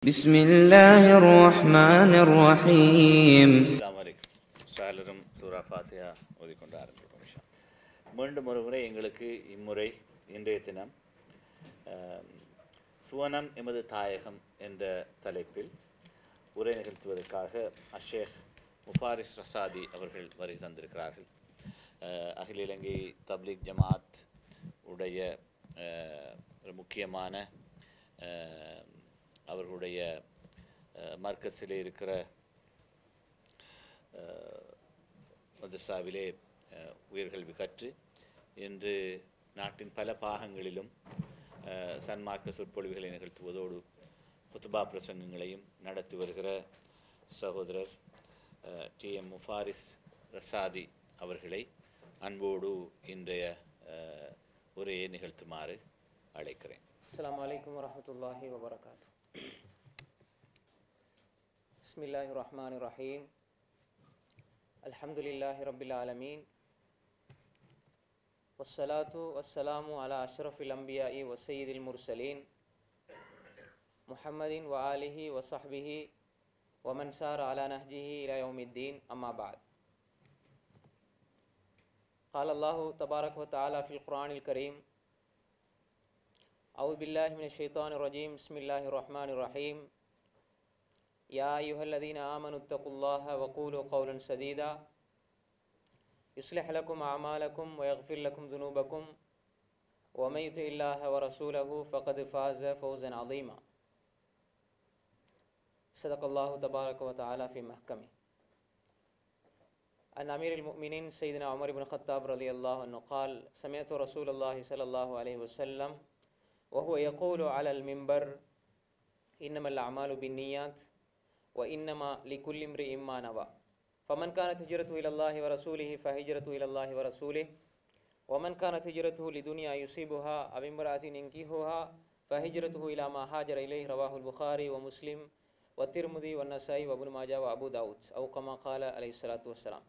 بسم الله الرحمن الرحيم அஸ்ஸலாமு அலைக்கும் சாலரும் சூரா ஃபாத்தியா ஓதிக்கொண்டு ஆரம்பிப்போம் இன்ஷா மீண்டும் ஒரு முறை எங்களுக்கு இம்முறை இன்றைய தினம் ஆம், சுவனம் எமது தாயகம் என்ற தலைப்பில் உரை நிகழ்த்துவதற்காக அஷேக் முஃபாரிஸ் ரசாதி அவர்கள் வரை தந்திருக்கிறார்கள் அஹ், அகில இலங்கை தப்லீக் ஜமாத் உடைய அஹ், ஒரு முக்கியமான அஹ், அவர்களுடைய அஹ், மர்க்கஸிலே இருக்கிற அஹ், மதரசாவிலே அஹ், உயர்கல்வி கற்று இன்று நாட்டின் பல பாகங்களிலும் அஹ், சன்மார்க்க சொற்பொழிவுகளை நிகழ்த்துவதோடு குத்துபா பிரசங்கங்களையும் நடத்தி வருகிற சகோதரர் டி எம் முஃபாரிஸ் ரசாதி அவர்களை அன்போடு இன்றைய அஹ், உரையை நிகழ்த்துமாறு அழைக்கிறேன் السلام عليكم ورحمة الله وبركاته بسم الله الرحمن الرحيم الحمد لله رب العالمين والصلاة والسلام على أشرف الأنبياء وسيد المرسلين محمد وآله وصحبه ومن سار على نهجه إلى يوم الدين أما بعد قال الله تبارك وتعالى في القرآن الكريم أعوذ بالله من الشيطان الرجيم بسم الله الرحمن الرحيم يا أيها الذين آمنوا اتقوا الله وقولوا قولا سديدا يصلح لكم أعمالكم ويغفر لكم ذنوبكم ومن يطع الله ورسوله فقد فاز فوزا عظيما صدق الله تبارك وتعالى في محكمه عن أمير المؤمنين سيدنا عمر بن الخطاب رضي الله عنه قال سمعت رسول الله صلى الله عليه وسلم وهو يقول على المنبر إنما الأعمال بالنيات وإنما لكل امرئ ما نوى فمن كانت هجرته إلى الله ورسوله فهجرته إلى الله ورسوله ومن كانت هجرته لدنيا يصيبها أو امرأة ينكحها فهجرته إلى ما هاجر إليه رواه البخاري ومسلم والترمذي والنسائي وابن ماجه وأبو داود أو كما قال عليه الصلاة والسلام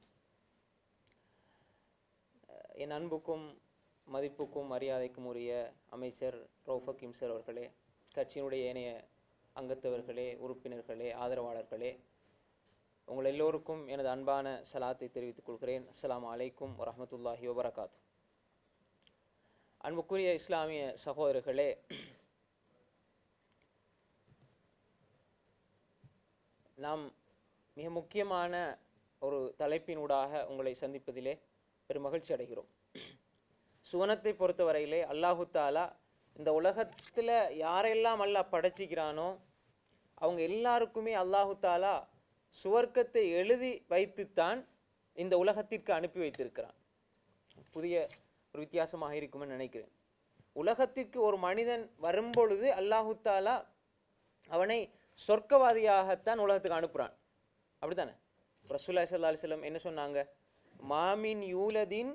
என் அன்புக்கும் மதிப்புக்கும் மரியாதைக்கும் உரிய அமைச்சர் ரௌஃபக் இம்சர் அவர்களே கட்சியினுடைய ஏனைய அங்கத்தவர்களே உறுப்பினர்களே ஆதரவாளர்களே உங்கள் எல்லோருக்கும் எனது அன்பான சலாத்தை தெரிவித்துக் கொள்கிறேன் அஸ்ஸலாமு அலைக்கும் வரஹ்மத்துல்லாஹி வபரகாத்து அன்புக்குரிய இஸ்லாமிய சகோதரர்களே நாம் மிக முக்கியமான ஒரு தலைப்பினூடாக உங்களை சந்திப்பதிலே பெரும் மகிழ்ச்சி அடைகிறோம் சுவனத்தை பொறுத்தவரையிலே அல்லாஹு தாலா இந்த உலகத்தில் யாரெல்லாம் அல்லாஹ் படைச்சிக்கிறானோ அவங்க எல்லாருக்குமே அல்லாஹு தாலா சுவர்க்கத்தை எழுதி வைத்துத்தான் இந்த உலகத்திற்கு அனுப்பி வைத்திருக்கிறான் புதிய ஒரு வித்தியாசமாக இருக்கும்னு நினைக்கிறேன் உலகத்திற்கு ஒரு மனிதன் வரும்பொழுது அல்லாஹு தாலா அவனை சொர்க்கவாதியாகத்தான் உலகத்துக்கு அனுப்புகிறான் அப்படித்தானே ரசூல்லா சல்லா அலிஸ்லம் என்ன சொன்னாங்க மாமின் யூலதின்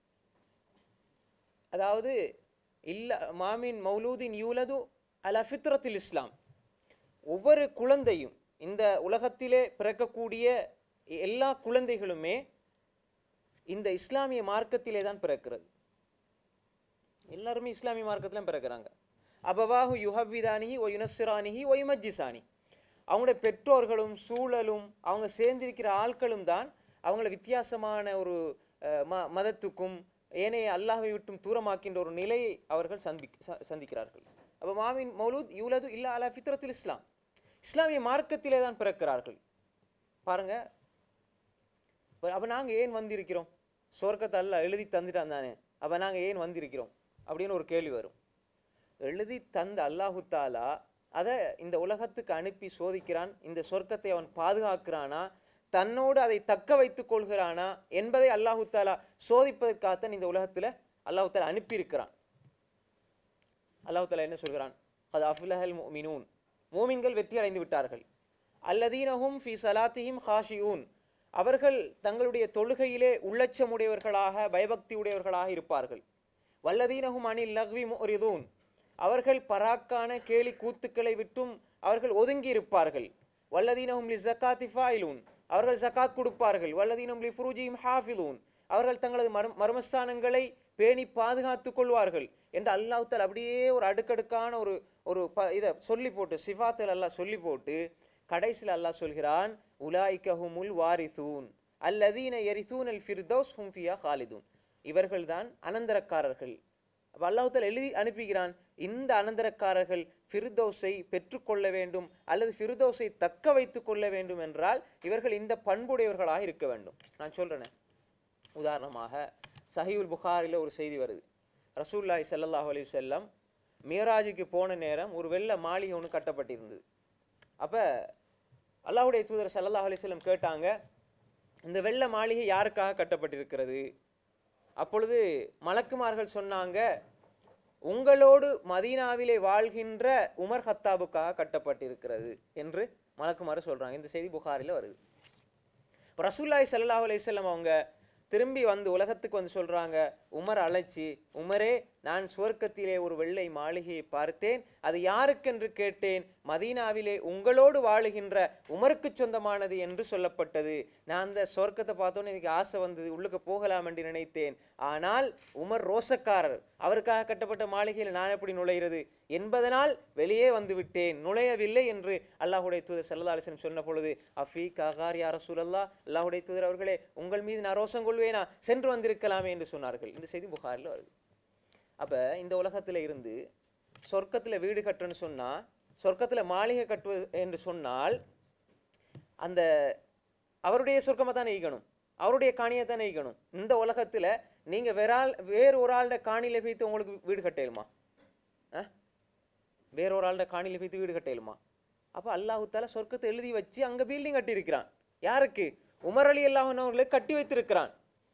அதாவது இல்ல மாமின் மௌலூதின் யூலது அல ஃபித்ரத்தில் இஸ்லாம் ஒவ்வொரு குழந்தையும் இந்த உலகத்திலே பிறக்கக்கூடிய எல்லா குழந்தைகளுமே இந்த இஸ்லாமிய மார்க்கத்திலே தான் பிறக்கிறது எல்லாருமே இஸ்லாமிய மார்க்கத்தில் பிறக்கிறாங்க அபவாஹு யுஹவ்விதானிஹி ஒ யுனஸ்ரானிஹி ஒ யுமஜ்ஜிசானி அவங்களுடைய பெற்றோர்களும் சூழலும் அவங்க சேர்ந்திருக்கிற ஆட்களும் தான் அவங்கள வித்தியாசமான ஒரு அஹ், ம மதத்துக்கும் ஏனைய அல்லாஹை விட்டும் தூரமாக்கின்ற ஒரு நிலையை அவர்கள் சந்தி ச- சந்திக்கிறார்கள் அப்போ மாமின் மௌலூத் யூலது இல்லா அலா ஃபித்ரத்தில் இஸ்லாம் இஸ்லாமிய மார்க்கத்திலே தான் பிறக்கிறார்கள் பாருங்க அப்போ நாங்கள் ஏன் வந்திருக்கிறோம் சொர்க்கத்தை அல்ல எழுதி தந்துட்டான் தானே அப்போ நாங்கள் ஏன் வந்திருக்கிறோம் அப்படின்னு ஒரு கேள்வி வரும் எழுதி தந்த அல்லாஹு தாலா அதை இந்த உலகத்துக்கு அனுப்பி சோதிக்கிறான் இந்த சொர்க்கத்தை அவன் பாதுகாக்கிறானா தன்னோடு அதை தக்க வைத்துக் கொள்கிறானா என்பதை அல்லாஹு தாலா சோதிப்பதற்காகத்தான் இந்த உலகத்தில் அல்லாஹு தாலா அனுப்பியிருக்கிறான் அல்லாஹு தாலா என்ன சொல்கிறான் அது அஃபுலஹல் முமினூன் மூமின்கள் வெற்றி அடைந்து விட்டார்கள் அல்லதீனஹும் ஃபி சலாத்திஹிம் ஹாஷியூன் அவர்கள் தங்களுடைய தொழுகையிலே உள்ளச்சமுடையவர்களாக பயபக்தி உடையவர்களாக இருப்பார்கள் வல்லதீனஹும் அனில் லக்வி முரிதூன் அவர்கள் பராக்கான கேலி கூத்துக்களை விட்டும் அவர்கள் ஒதுங்கி இருப்பார்கள் வல்லதீனஹும் லி ஜக்காத்தி ஃபாயிலூன் அவர்கள் ஜக்காத் கொடுப்பார்கள் வல்லதீனம் லி ஃபுருஜிஹிம் ஹாஃபிலூன் அவர்கள் தங்களது மர்ம மர்மஸ்தானங்களை பேணி பாதுகாத்துக் கொள்வார்கள் என்று அல்லாஹ் தஆலா அப்படியே ஒரு அடுக்கடுக்கான ஒரு ஒரு ப இதை சொல்லி போட்டு சிஃபாத்தில் அல்லாஹ் சொல்லி போட்டு கடைசியில் அல்லாஹ் சொல்கிறான் உலாய்கஹுமுல் வாரிசூன் அல்லதீன எரிசூன் அல் ஃபிர்தௌஸ் ஹும் ஃபியா ஹாலிதூன் இவர்கள்தான் அனந்தரக்காரர்கள் அப்போ அல்லாஹால எழுதி அனுப்புகிறான் இந்த அனந்தரக்காரர்கள் ஃபிர்தௌஸை பெற்றுக்கொள்ள வேண்டும் அல்லது ஃபிர்தௌஸை தக்க வைத்துக் கொள்ள வேண்டும் என்றால் இவர்கள் இந்த பண்புடையவர்களாக இருக்க வேண்டும் நான் சொல்றேனே உதாரணமாக சஹீவுல் புகாரில் ஒரு செய்தி வருது ரசூல்லாய் ஸல்லல்லாஹு அலைஹி வஸல்லம் மியராஜுக்கு போன நேரம் ஒரு வெள்ள மாளிகை ஒன்று கட்டப்பட்டிருந்தது அப்போ அல்லாஹ்வுடைய தூதர் ஸல்லல்லாஹு அலைஹி வஸல்லம் கேட்டாங்க இந்த வெள்ள மாளிகை யாருக்காக கட்டப்பட்டிருக்கிறது அப்பொழுது மலக்குமார்கள் சொன்னாங்க உங்களோடு மதீனாவிலே வாழ்கின்ற உமர் ஹத்தாபுக்காக கட்டப்பட்டிருக்கிறது என்று மலக்குமார் சொல்றாங்க இந்த செய்தி புகாரில் வருது இப்போ ரசூல்லாய் ஸல்லல்லாஹு அலைஹி வஸல்லம் அவங்க திரும்பி வந்து உலகத்துக்கு வந்து சொல்றாங்க உமர் அழைச்சி உமரே நான் சுவர்க்கத்திலே ஒரு வெள்ளை மாளிகையை பார்த்தேன் அது யாருக்கென்று கேட்டேன் மதீனாவிலே உங்களோடு வாழுகின்ற உமருக்கு சொந்தமானது என்று சொல்லப்பட்டது நான் அந்த சொர்க்கத்தை பார்த்தோன்னே எனக்கு ஆசை வந்தது உள்ளுக்கு போகலாம் என்று நினைத்தேன் ஆனால் உமர் ரோசக்காரர் அவருக்காக கட்டப்பட்ட மாளிகையில் நான் எப்படி நுழைகிறது என்பதனால் வெளியே வந்து விட்டேன் நுழையவில்லை என்று அல்லாஹுடைய தூதர் சல்லா அலிஸ்லம் சொன்ன பொழுது அஃபீ ககார் யார் ரசூலல்லா அல்லாஹுடைய தூதர் அவர்களே உங்கள் மீது நான் ரோசம் கொள்வேனா சென்று வந்திருக்கலாமே என்று சொன்னார்கள் இந்த செய்தி புகாரில் வருது அப்ப இந்த உலகத்துல இருந்து சொர்க்கத்துல வீடு கட்டுன்னு சொன்னா சொர்க்கத்துல மாளிகை கட்டுவது என்று சொன்னால் அந்த அவருடைய சொர்க்கமாக தான் ஈக்கணும் அவருடைய காணியை தான் ஈக்கணும் இந்த உலகத்துல நீங்க வேற ஆள் வேறு ஒரு ஆள்ட காணியில வைத்து உங்களுக்கு வீடு கட்டலுமா வேற ஒரு ஆள்ட காணியில வைத்து வீடு கட்டலுமா அப்ப அல்லாஹு தாலா சொர்க்கத்தை எழுதி வச்சு அங்க பில்டிங் கட்டியிருக்கிறான் யாருக்கு உமர் அலி அல்லாஹன் அவர்களை கட்டி வைத்திருக்கிறான்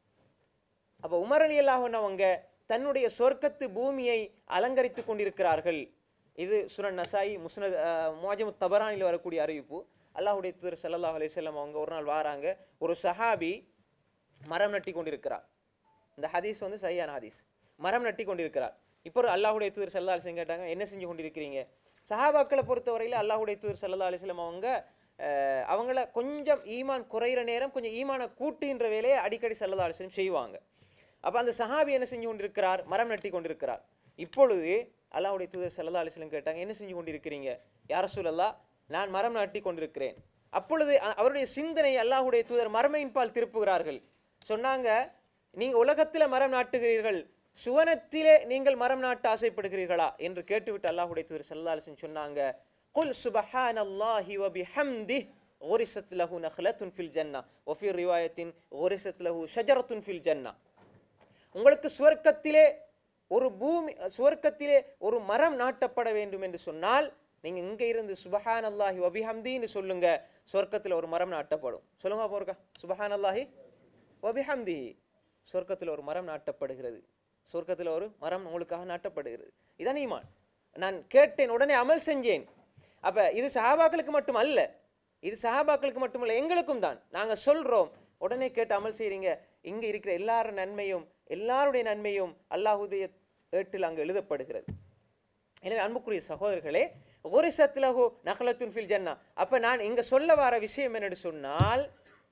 அப்ப உமர் அலி அல்லாஹன் அவங்க தன்னுடைய சொர்க்கத்து பூமியை அலங்கரித்துக் கொண்டிருக்கிறார்கள் இது சுரன் நசாயி முஸ்னத் மோஜமு தபரானில் வரக்கூடிய அறிவிப்பு அல்லாஹுடைய தூதர் ஸல்லல்லாஹு அலைஹி வஸல்லம் அவங்க ஒரு நாள் வாராங்க ஒரு சஹாபி மரம் நட்டி கொண்டிருக்கிறார் இந்த ஹதீஸ் வந்து சரியான ஹதீஸ் மரம் நட்டி கொண்டிருக்கிறார் இப்போ ஒரு அல்லாஹுடைய தூதர் ஸல்லல்லாஹு அலைஹி வஸல்லம் கேட்டாங்க என்ன செஞ்சு கொண்டிருக்கிறீங்க சஹாபாக்களை பொறுத்தவரையில் அல்லாஹுடைய தூதர் ஸல்லல்லாஹு அலைஹி வஸல்லம் அவங்க அஹ், அவங்கள கொஞ்சம் ஈமான் குறையிற நேரம் கொஞ்சம் ஈமானை கூட்டுகின்ற வேலையை அடிக்கடி ஸல்லல்லாஹு அலைஹி வஸல்லம் செய்வாங்க அப்ப அந்த சஹாபி என்ன செஞ்சு கொண்டிருக்கிறார் மரம் நட்டி கொண்டிருக்கிறார் இப்பொழுது அல்லாஹ்வுடைய தூதர் ஸல்லல்லாஹு அலைஹி வஸல்லம் கேட்டாங்க என்ன செஞ்சு கொண்டிருக்கிறீங்க யார் ரசூலல்லாஹ் நான் மரம் நட்டி கொண்டிருக்கிறேன் அப்பொழுது அ- அவருடைய சிந்தனை அல்லாஹ்வுடைய தூதர் மரமையின் பால் திருப்புகிறார்கள் சொன்னாங்க நீங்க உலகத்துல மரம் நாட்டுகிறீர்கள் சுவனத்திலே நீங்கள் மரம் நாட்ட ஆசைப்படுகிறீர்களா என்று கேட்டுவிட்டு அல்லாஹ்வுடைய தூதர் ஸல்லல்லாஹு அலைஹி வஸல்லம் சொன்னாங்க குல் சுபஹானல்லாஹி வ பிஹம்திஹ் غرست له نخلة في الجنة وفي رواية غرست له شجرة في الجنة உங்களுக்கு சுவர்க்கத்திலே ஒரு பூமி சுவர்க்கத்திலே ஒரு மரம் நாட்டப்பட வேண்டும் என்று சொன்னால் நீங்க இங்க இருந்து சுபஹான் அல்லாஹி வபிஹம்தின்னு சொல்லுங்க சொர்க்கத்துல ஒரு மரம் நாட்டப்படும் சொல்லுங்க போருக்கா சுபஹான் அல்லாஹி வபிஹம்தி சொர்க்கத்துல ஒரு மரம் நாட்டப்படுகிறது சொர்க்கத்துல ஒரு மரம் உங்களுக்காக நாட்டப்படுகிறது இதான் ஈமான் நான் கேட்டேன் உடனே அமல் செஞ்சேன் அப்ப இது சஹாபாக்களுக்கு மட்டும் அல்ல இது சஹாபாக்களுக்கு மட்டுமல்ல எங்களுக்கும் தான் நாங்க சொல்றோம் உடனே கேட்டு அமல் செய்றீங்க இங்க இருக்கிற எல்லார நன்மையும் எல்லாருடைய நன்மையும் அல்லாஹுடைய ஏட்டில் அங்கு எழுதப்படுகிறது எனவே அன்புக்குரிய சகோதரர்களே ஒரு சத்லஹு நகலத்துன் ஃபில் ஜன்னா அப்ப நான் இங்க சொல்ல வர விஷயம் என்னன்னு சொன்னால்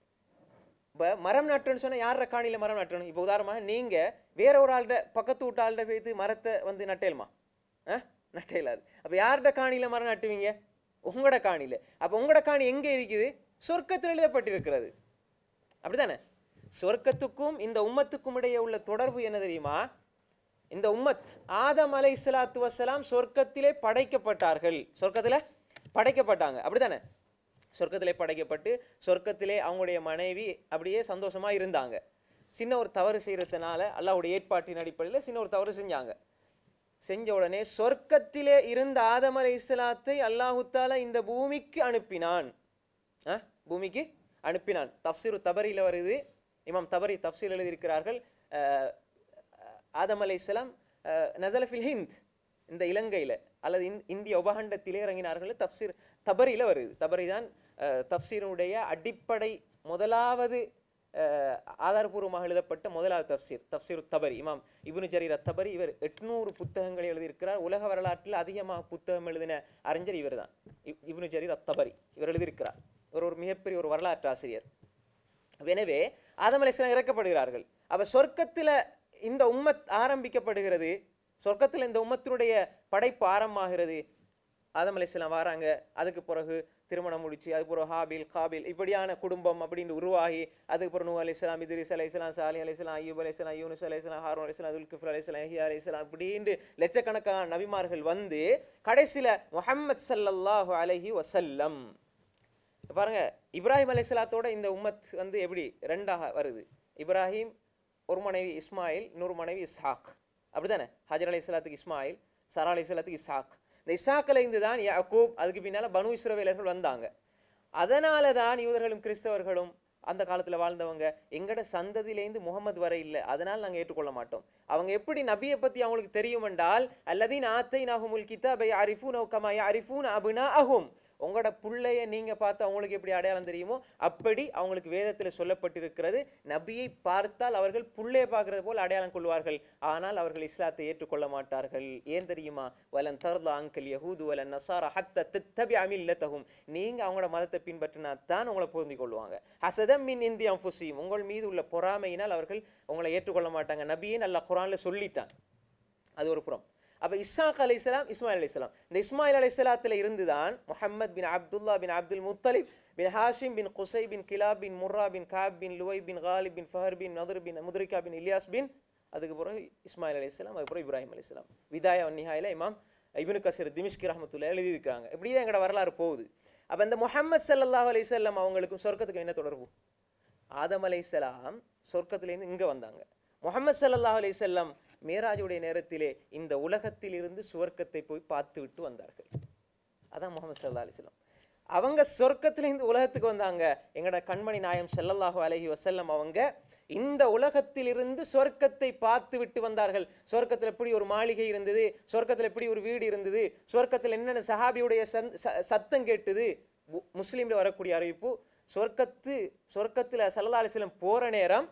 இப்போ மரம் நட்டுன்னு சொன்னா யார காணியில மரம் நட்டணும் இப்போ உதாரணமாக நீங்க வேற ஒரு ஆள்கிட்ட பக்கத்து வீட்டு ஆள்கிட்ட போய்த்து மரத்தை வந்து நட்டேலுமா ஆ நட்டேலாது அப்ப யார்கிட்ட காணியில மரம் நட்டுவீங்க உங்களோட காணியில அப்ப உங்களோட காணி எங்க இருக்குது சொர்க்கத்தில் எழுதப்பட்டிருக்கிறது அப்படிதானே சொர்க்கத்துக்கும் இந்த உம்மத்துக்கும் இடையே உள்ள தொடர்பு என்ன தெரியுமா இந்த உம்மத் ஆதம் அலை சலாத்து வசலாம் சொர்க்கத்திலே படைக்கப்பட்டார்கள் சொர்க்கத்துல படைக்கப்பட்டாங்க அப்படிதானே சொர்க்கத்திலே படைக்கப்பட்டு சொர்க்கத்திலே அவங்களுடைய மனைவி அப்படியே சந்தோஷமா இருந்தாங்க சின்ன ஒரு தவறு செய்யறதுனால அல்லாஹ்வுடைய ஏற்பாட்டின் அடிப்படையில் சின்ன ஒரு தவறு செஞ்சாங்க செஞ்ச உடனே சொர்க்கத்திலே இருந்த ஆதம் அலை இஸ்லாத்தை அல்லாஹு தாலா இந்த பூமிக்கு அனுப்பினான் ஆ? பூமிக்கு அனுப்பினான் தப்சீரு தபரியில் வருது இமாம் தபரி தப்சீல் எழுதியிருக்கிறார்கள் அஹ், ஆதம் அலை இஸ்லாம் நசலஃபில் ஹிந்த் இந்த இலங்கையில அல்லது இந்- இந்திய உபகண்டத்திலே இறங்கினார்கள் தப்சீர் தபரியில வருது தபரி தான் அஹ், தப்சீருடைய அடிப்படை முதலாவது அஹ், ஆதாரபூர்வமாக எழுதப்பட்ட முதலாவது தப்சீர் தப்சீர் தபரி இமாம் இப்னு ஜரீர் அத்தபரி இவர் எட்நூறு புத்தகங்களை எழுதியிருக்கிறார் உலக வரலாற்றில் அதிகமாக புத்தகம் எழுதின அறிஞர் இவர்தான் இப் இப்னு ஜரீர் அத்தபரி இவர் எழுதியிருக்கிறார் இவர் ஒரு மிகப்பெரிய ஒரு வரலாற்று ஆசிரியர் எனவே ஆதம் அலைஹிஸ்ஸலாம் இறக்கப்படுகிறார்கள் அப்ப சொர்க்கத்துல இந்த உம்மத் ஆரம்பிக்கப்படுகிறது சொர்க்கத்துல இந்த உம்மத்தினுடைய படைப்பு ஆரம்பமாகிறது ஆதம் அலைஹிஸ்ஸலாம் வராங்க அதுக்கு பிறகு திருமணம் முடிச்சு அதுக்கு பிறகு ஹாபில் காபில் இப்படியான குடும்பம் அப்படின்னு உருவாகி அதுக்கு பிறகு நூ அலைஹிஸ்ஸலாம் இத்ரிஸ் அலைஹிஸ்ஸலாம் சாலி அலைஹிஸ்ஸலாம் ஐயூப் அலைஹிஸ்ஸலாம் யூனுஸ் அலைஹிஸ்ஸலாம் ஹாரூன் அலைஹிஸ்ஸலாம் துல்கிஃபர் அலைஹிஸ்ஸலாம் யஹ்யா அலைஹிஸ்ஸலாம் இப்படின்னு லட்சக்கணக்கான நபிமார்கள் வந்து கடைசியில முஹம்மத் ஸல்லல்லாஹு அலைஹி வஸல்லம் பாருங்க இப்ராஹிம் அலைஹிஸ்ஸலாத்தோட இந்த உம்மத் வந்து எப்படி ரெண்டாக வருது இப்ராஹிம் ஒரு மனைவி இஸ்மாயில் இன்னொரு மனைவி இஸ்ஹாக் அப்படிதானே ஹஜர் அலைஹிஸ்ஸலாத்துக்கு இஸ்மாயில் சரா அலைஹிஸ்ஸலாத்துக்கு இஸ்ஹாக் இந்த இஸ்ஹாக்ல இருந்து தான் யாக்கூப் அதுக்கு பின்னால பனு இஸ்ரவேலர்கள் வந்தாங்க அதனால தான் யூதர்களும் கிறிஸ்தவர்களும் அந்த காலத்துல வாழ்ந்தவங்க எங்கட சந்ததியிலேருந்து முகமது வரை இல்லை அதனால் நாங்க ஏற்றுக்கொள்ள மாட்டோம் அவங்க எப்படி நபியை பத்தி அவங்களுக்கு தெரியும் என்றால் அல்லதீன் ஆத்தை நாகுமுல் கிதாபை அரிஃபூன் கமா அரிஃபூன் அபுனா அஹும் உங்களோட புள்ளைய நீங்க பார்த்து அவங்களுக்கு எப்படி அடையாளம் தெரியுமோ அப்படி அவங்களுக்கு வேதத்தில் சொல்லப்பட்டிருக்கிறது நபியை பார்த்தால் அவர்கள் புள்ளைய பார்க்கறது போல் அடையாளம் கொள்வார்கள் ஆனால் அவர்கள் இஸ்லாத்தை ஏற்றுக்கொள்ள மாட்டார்கள் ஏன் தெரியுமா வலன் தர்லா அங்கல் யஹூது வலன் நசாரா ஹத்த தித்தபி அமில்லத்தகும் நீங்க அவங்களோட மதத்தை பின்பற்றினா தான் உங்களை பொருந்திக் கொள்வாங்க ஹசதம் மின் இந்தியா ஃபுசியும் உங்கள் மீது உள்ள பொறாமையினால் அவர்கள் உங்களை ஏற்றுக்கொள்ள மாட்டாங்க நபியே நல்ல குரான்ல சொல்லிட்டான் அது ஒரு புறம் அப்ப இஸ்ஹாக் அலைஹிஸ்ஸலாம் இஸ்மாயில் அலைஹிஸ்ஸலாம் இந்த இஸ்மாயில் அலைஹிஸ்ஸலாத்துல இருந்து தான் முஹம்மத் பின் அப்துல்லா பின் அப்துல் முத்தலிப் பின் ஹாஷிம் பின் குசை பின் கிலாப் பின் முர்ரா பின் காப் பின் லுவை பின் காலிப் பின் ஃபஹர் பின் நதுர் பின் முதுரிகா பின் இலியாஸ் பின் அதுக்கு பிறகு இஸ்மாயில் அலைஹிஸ்ஸலாம் அதுக்கு பிறகு இப்ராஹிம் அலைஹிஸ்ஸலாம் விதாயா நிஹாயில இமாம் இப்னு கசீர் திமிஷ்கி ரஹமத்துல்லா எழுதியிருக்காங்க இப்படி தான் எங்களோட வரலாறு போகுது அப்ப இந்த முஹம்மது ஸல்லல்லாஹு அலைஹி வஸல்லம் அவங்களுக்கும் சொர்க்கத்துக்கும் என்ன தொடர்பு ஆதம் அலைஹிஸ்ஸலாம் சொர்க்கத்திலேருந்து இங்க வந்தாங்க முஹம்மது ஸல்லல்லாஹு அலைஹி வஸல்லம் மேராஜுடைய நேரத்திலே இந்த உலகத்தில் இருந்து சுவர்க்கத்தை போய் பார்த்து விட்டு வந்தார்கள் அதான் முகமது சல்லா அலிஸ்லாம் அவங்க சொர்க்கத்திலேருந்து உலகத்துக்கு வந்தாங்க எங்களோட கண்மணி நாயம் ஸல்லல்லாஹு அலைஹி வஸல்லம் அவங்க இந்த உலகத்திலிருந்து சொர்க்கத்தை பார்த்து விட்டு வந்தார்கள் சொர்க்கத்தில் எப்படி ஒரு மாளிகை இருந்தது சொர்க்கத்தில் எப்படி ஒரு வீடு இருந்தது சொர்க்கத்தில் என்னென்ன சஹாபியுடைய சந்- ச- சத்தம் கேட்டது மு- முஸ்லிம்ல வரக்கூடிய அறிவிப்பு சொர்க்கத்து சொர்க்கத்தில் சல்லல்லா அலிஸ்லம் போற நேரம்